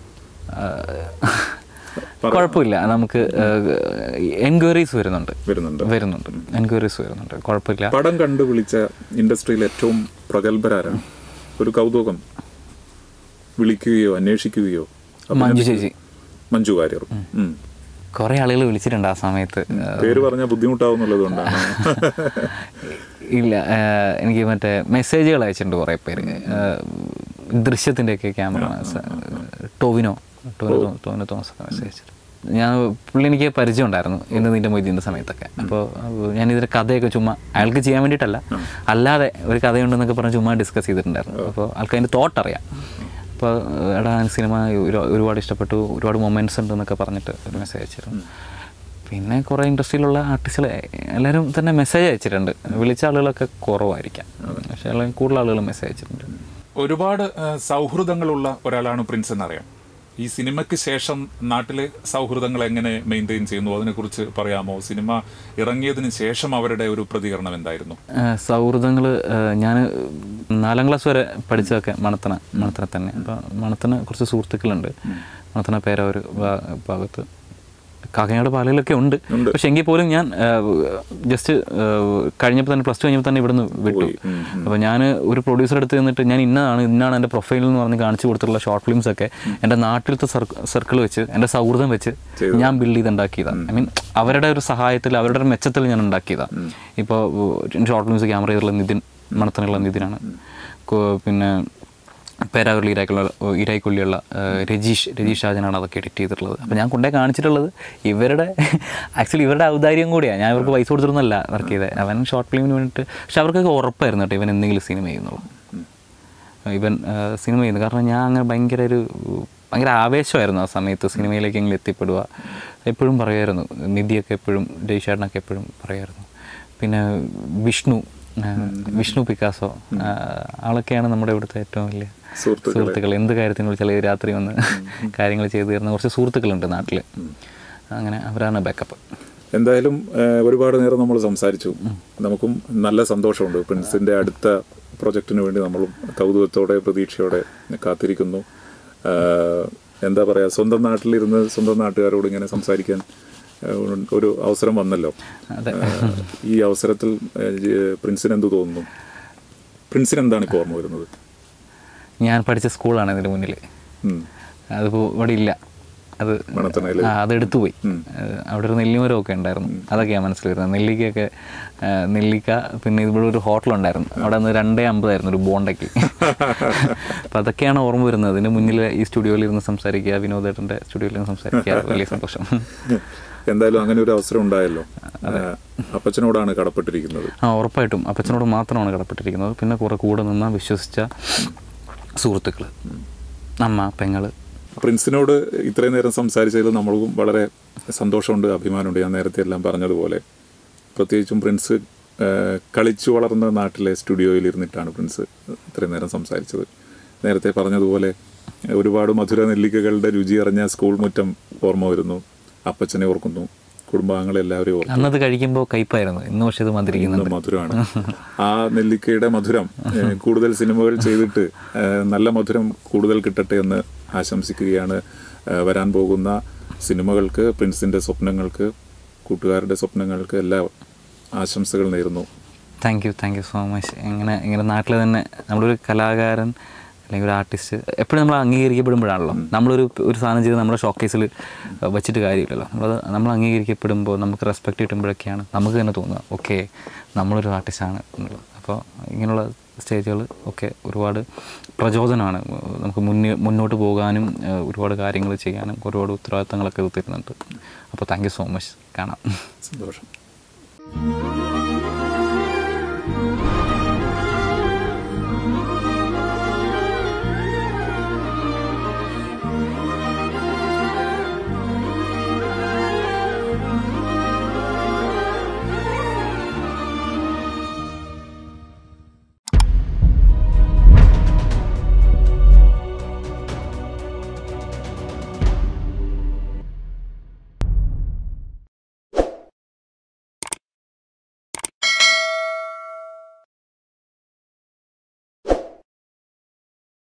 [SPEAKER 2] കുഴപ്പമില്ല നമുക്ക് എൻക്വയറീസ് വരുന്നുണ്ട്
[SPEAKER 1] വരുന്നുണ്ട്
[SPEAKER 2] വരുന്നുണ്ട് എൻക്വയറീസ് വരുന്നുണ്ട് കുഴപ്പമില്ല
[SPEAKER 1] പടം കണ്ടു വിളിച്ച ഇൻഡസ്ട്രിയിൽ ഏറ്റവും പ്രഗത്ഭരാരാണ് ഒരു കൗതുകം വിളിക്കുകയോ അന്വേഷിക്കുകയോ
[SPEAKER 2] മഞ്ജു ചേച്ചി
[SPEAKER 1] മഞ്ജു വാര്യർ ഉം.
[SPEAKER 2] കുറേ ആളുകൾ വിളിച്ചിട്ടുണ്ട് ആ സമയത്ത്
[SPEAKER 1] പേര് പറഞ്ഞാൽ ബുദ്ധിമുട്ടാവുന്നുള്ളത് കൊണ്ടാണ്
[SPEAKER 2] ഇല്ല ഏഹ് എനിക്ക് മറ്റേ മെസ്സേജുകൾ അയച്ചിട്ടുണ്ട് കുറേ പേര് ഏഹ് ദൃശ്യത്തിൻ്റെയൊക്കെ ക്യാമറ ടോവിനോ ടോവിനോ തോ- ടോവിനോ തോമസ് ഒക്കെ മെസ്സേജ് അയച്ചിട്ട് ഞാൻ പുള്ളി എനിക്ക് പരിചയം ഉണ്ടായിരുന്നു ഇന്ന് നിൻ്റെ മൊയ്തീൻ്റെ സമയത്തൊക്കെ അപ്പോൾ ഞാൻ ഇതിൻ്റെ കഥയൊക്കെ ചുമ്മാ അയാൾക്ക് ചെയ്യാൻ വേണ്ടിയിട്ടല്ല അല്ലാതെ ഒരു കഥയുണ്ടെന്നൊക്കെ പറഞ്ഞ് ചുമ്മാ ഡിസ്കസ് ചെയ്തിട്ടുണ്ടായിരുന്നു അപ്പോൾ ആൾക്ക് അതിൻ്റെ തോട്ട് അറിയാം അപ്പോൾ എടാ സിനിമ ഒരു- ഒരുപാട് ഇഷ്ടപ്പെട്ടു ഒരുപാട് മൊമെൻറ്റ്സ് ഉണ്ട് എന്നൊക്കെ പറഞ്ഞിട്ട് ഒരു മെസ്സേജ് അയച്ചിരുന്നു പിന്നെ കുറേ ഇൻഡസ്ട്രിയിലുള്ള ആർട്ടിസ്റ്റുകൾ എല്ലാവരും തന്നെ മെസ്സേജ് അയച്ചിട്ടുണ്ട് വിളിച്ച ആളുകളൊക്കെ കുറവായിരിക്കാം പക്ഷേ അല്ലെങ്കിൽ കൂടുതൽ ആളുകൾ മെസ്സേജ് അയച്ചിട്ടുണ്ട്
[SPEAKER 1] ഒരുപാട് ആ, സൗഹൃദങ്ങളുള്ള ഒരാളാണ് പ്രിൻസ് എന്നറിയാം ഈ സിനിമയ്ക്ക് ശേഷം നാട്ടിലെ സൗഹൃദങ്ങൾ എങ്ങനെ മെയിൻറ്റെയിൻ ചെയ്യുന്നു അതിനെക്കുറിച്ച് പറയാമോ സിനിമ ഇറങ്ങിയതിന് ശേഷം അവരുടെ ഒരു പ്രതികരണം എന്തായിരുന്നു
[SPEAKER 2] സൗഹൃദങ്ങൾ ഞാൻ നാലാം ക്ലാസ് വരെ പഠിച്ചതൊക്കെ മണത്തണ മണത്തണ തന്നെ അപ്പോൾ മണത്തണ കുറച്ച് സുഹൃത്തുക്കളുണ്ട് മണത്തണ പേര ഒരു ഭാഗത്ത് കാക്കനാട് പാലയിലൊക്കെ ഉണ്ട് പക്ഷെ എങ്കിൽ പോലും ഞാൻ ജസ്റ്റ് കഴിഞ്ഞപ്പോൾ തന്നെ പ്ലസ് ടു കഴിഞ്ഞപ്പോൾ തന്നെ ഇവിടുന്ന് വിട്ടു അപ്പോൾ ഞാൻ ഒരു പ്രൊഡ്യൂസർ അടുത്ത് നിന്നിട്ട് ഞാൻ ഇന്നതാണ് ഇന്നാണ് എൻ്റെ പ്രൊഫൈൽ എന്ന് പറഞ്ഞ് കാണിച്ചു കൊടുത്തിട്ടുള്ള ഷോർട്ട് ഫിലിംസ് ഒക്കെ എൻ്റെ നാട്ടിലത്തെ സർക്കിൾ വെച്ച് എൻ്റെ സൗഹൃദം വെച്ച് ഞാൻ ബിൽഡ് ചെയ്ത് ഉണ്ടാക്കിയതാണ് ഐ മീൻ അവരുടെ ഒരു സഹായത്തിൽ അവരുടെ ഒരു മെച്ചത്തിൽ ഞാൻ ഉണ്ടാക്കിയതാണ് ഇപ്പോൾ ഷോർട്ട് ഫിലിംസ് ക്യാമറ ചെയ്തിട്ടുള്ള നിതിൻ മണത്തനുള്ള നിതിനാണ് കോ- പിന്നെ പേരാവൂരിൽ ഇരാക്കുള്ള ഇരായിക്കൊള്ളിയുള്ള രജീഷ് രജീഷ് ഷാജനാണ് അതൊക്കെ എഡിറ്റ് ചെയ്തിട്ടുള്ളത് അപ്പോൾ ഞാൻ കൊണ്ടേ കാണിച്ചിട്ടുള്ളത് ഇവരുടെ ആക്ച്വലി ഇവരുടെ ഔദാര്യം കൂടിയാണ് ഞാൻ ഇവർക്ക് പൈസ കൊടുത്തിട്ടൊന്നുമല്ല വർക്ക് ചെയ്തത് അവൻ ഷോർട്ട് ഫിലിമിന് വേണ്ടിയിട്ട് പക്ഷെ അവർക്കൊക്കെ ഉറപ്പായിരുന്നു കേട്ടോ ഇവൻ എന്തെങ്കിലും സിനിമ ചെയ്യുന്നുള്ളൂ ഇവൻ ആ, സിനിമ ചെയ്യുന്നു കാരണം ഞാൻ അങ്ങനെ ഭയങ്കര ഒരു ഭയങ്കര ആവേശമായിരുന്നു ആ സമയത്ത് സിനിമയിലേക്ക് എങ്കിലും എത്തിപ്പെടുക എപ്പോഴും പറയുമായിരുന്നു നിധിയൊക്കെ എപ്പോഴും ജയ്ഷേട്ടനൊക്കെ എപ്പോഴും പറയുമായിരുന്നു പിന്നെ വിഷ്ണു ആ, വിഷ്ണു പിക്കാസോ ആ, ആളൊക്കെയാണ് നമ്മുടെ ഇവിടുത്തെ ഏറ്റവും വലിയ
[SPEAKER 1] സുഹൃത്തുക്കളെ.
[SPEAKER 2] സുഹൃത്തുക്കൾ എന്ത് കാര്യത്തിന് വിളിച്ചാൽ രാത്രി വന്ന് കാര്യങ്ങൾ ചെയ്തു തരുന്ന കുറച്ച് സുഹൃത്തുക്കളുണ്ട് നാട്ടിൽ അങ്ങനെ അവരാണ് ബാക്കപ്പ്
[SPEAKER 1] എന്തായാലും ആ, ഒരുപാട് നേരം നമ്മൾ സംസാരിച്ചു നമുക്കും നല്ല സന്തോഷമുണ്ട് പ്രിൻസിന്റെ അടുത്ത പ്രൊജക്റ്റിന് വേണ്ടി നമ്മളും കൗതുകത്തോടെ പ്രതീക്ഷയോടെ കാത്തിരിക്കുന്നു ആ, എന്താ പറയാ സ്വന്തം നാട്ടിലിരുന്ന് സ്വന്തം നാട്ടുകാരോട് ഇങ്ങനെ സംസാരിക്കാൻ ആ, ഒരു അവസരം വന്നല്ലോ
[SPEAKER 2] അതെ.
[SPEAKER 1] ആ, ഈ അവസരത്തിൽ ആ, ജി- പ്രിൻസിന് എന്ത് തോന്നുന്നു പ്രിൻസിന് എന്താണ് ഇപ്പോൾ ഓർമ്മ വരുന്നത്
[SPEAKER 2] ഞാൻ പഠിച്ച സ്കൂളാണ് ഇതിന് മുന്നിൽ
[SPEAKER 1] ഉം.
[SPEAKER 2] അതിപ്പോൾ ഇവിടെ ഇല്ല അത്
[SPEAKER 1] മണത്തണയില്?
[SPEAKER 2] ആ അത് എടുത്തു പോയി ഏഹ് അവിടെ ഒരു നെല്ലിമരമൊക്കെ ഉണ്ടായിരുന്നു അതൊക്കെയാണ് മനസ്സിൽ വരുന്നത് നെല്ലിക്കയൊക്കെ ഏഹ് നെല്ലിക്ക പിന്നെ ഇവിടെ ഒരു ഹോട്ടലുണ്ടായിരുന്നു അവിടെ നിന്ന് രണ്ടേ അമ്പതായിരുന്നു ഒരു ബോണ്ടയ്ക്ക് അപ്പം അതൊക്കെയാണ് ഓർമ്മ വരുന്നത് അതിന് മുന്നിൽ ഈ സ്റ്റുഡിയോയിൽ ഇരുന്ന് സംസാരിക്കുക വിനോദേട്ടൻ്റെ സ്റ്റുഡിയോയിൽ ഇരുന്ന് സംസാരിക്കുക വലിയ സന്തോഷം
[SPEAKER 1] എന്തായാലും അങ്ങനെ ഒരു അവസരം ഉണ്ടായല്ലോ ആ, അപ്പച്ചനോടാണ് കടപ്പെട്ടിരിക്കുന്നത്
[SPEAKER 2] ആ ഉറപ്പായിട്ടും അപ്പച്ചനോട് മാത്രമാണ് കടപ്പെട്ടിരിക്കുന്നത് പിന്നെ കുറെ കൂടെ നിന്ന് വിശ്വസിച്ച സുഹൃത്തുക്കൾ അമ്മ പെങ്ങള്
[SPEAKER 1] പ്രിൻസിനോട് ഇത്രയും നേരം സംസാരിച്ചതിൽ നമ്മൾക്കും വളരെ സന്തോഷമുണ്ട് അഭിമാനമുണ്ട് ഞാൻ നേരത്തെ എല്ലാം പറഞ്ഞതുപോലെ പ്രത്യേകിച്ചും പ്രിൻസ് ആ, കളിച്ചു വളർന്ന നാട്ടിലെ സ്റ്റുഡിയോയിൽ ഇരുന്നിട്ടാണ് പ്രിൻസ് ഇത്രയും നേരം സംസാരിച്ചത് നേരത്തെ പറഞ്ഞതുപോലെ ഒരുപാട് മധുര നെല്ലിക്കകളുടെ രുചി അറിഞ്ഞ സ്കൂൾ മുറ്റം ഓർമ്മ വരുന്നു അപ്പച്ചനെ ഓർക്കുന്നു കുടുംബാംഗങ്ങളെ എല്ലാവരെയും ഓർക്കുന്നു
[SPEAKER 2] അന്നത് കഴിക്കുമ്പോൾ കയ്പായിരുന്നു ഇന്ന് പക്ഷേ ഇത് മന്ത്രിക്കുന്നുണ്ട്
[SPEAKER 1] ഇന്ന് മധുരമാണ് ആ നെല്ലിക്കയുടെ മധുരം ഏഹ്, കൂടുതൽ സിനിമകൾ ചെയ്തിട്ട് ഏഹ്, നല്ല മധുരം കൂടുതൽ കിട്ടട്ടെ എന്ന് ആശംസിക്കുകയാണ് ഏഹ്, വരാൻ പോകുന്ന സിനിമകൾക്ക് പ്രിൻസിന്റെ സ്വപ്നങ്ങൾക്ക് കൂട്ടുകാരുടെ സ്വപ്നങ്ങൾക്ക് എല്ലാ ആശംസകൾ നേരുന്നു
[SPEAKER 2] thank you thank you so much ഇങ്ങനെ ഇങ്ങനെ നാട്ടിൽ തന്നെ നമ്മളൊരു കലാകാരൻ അല്ലെങ്കിൽ ഒരു ആർട്ടിസ്റ്റ് എപ്പോഴും നമ്മൾ അംഗീകരിക്കപ്പെടുമ്പോഴാണല്ലോ നമ്മളൊരു ഒരു സാധനം ചെയ്ത് നമ്മുടെ ഷോക്കേസിൽ വെച്ചിട്ട് കാര്യമില്ലല്ലോ നമ്മളത് നമ്മൾ അംഗീകരിക്കപ്പെടുമ്പോൾ നമുക്ക് റെസ്പെക്റ്റ് കിട്ടുമ്പോഴൊക്കെയാണ് നമുക്ക് തന്നെ തോന്നുക ഓക്കെ നമ്മളൊരു ആർട്ടിസ്റ്റാണ് എന്നുള്ളത് അപ്പോൾ ഇങ്ങനെയുള്ള സ്റ്റേജുകൾ ഒക്കെ ഒരുപാട് പ്രചോദനമാണ് നമുക്ക് മുന്നേ മുന്നോട്ട് പോകാനും ഏഹ്, ഒരുപാട് കാര്യങ്ങൾ ചെയ്യാനും ഒരുപാട് ഉത്തരവാദിത്തങ്ങളൊക്കെ ഇത് തരുന്നുണ്ട് അപ്പോൾ താങ്ക് യു സോ മച്ച് കാണാം
[SPEAKER 1] സന്തോഷം
[SPEAKER 3] thank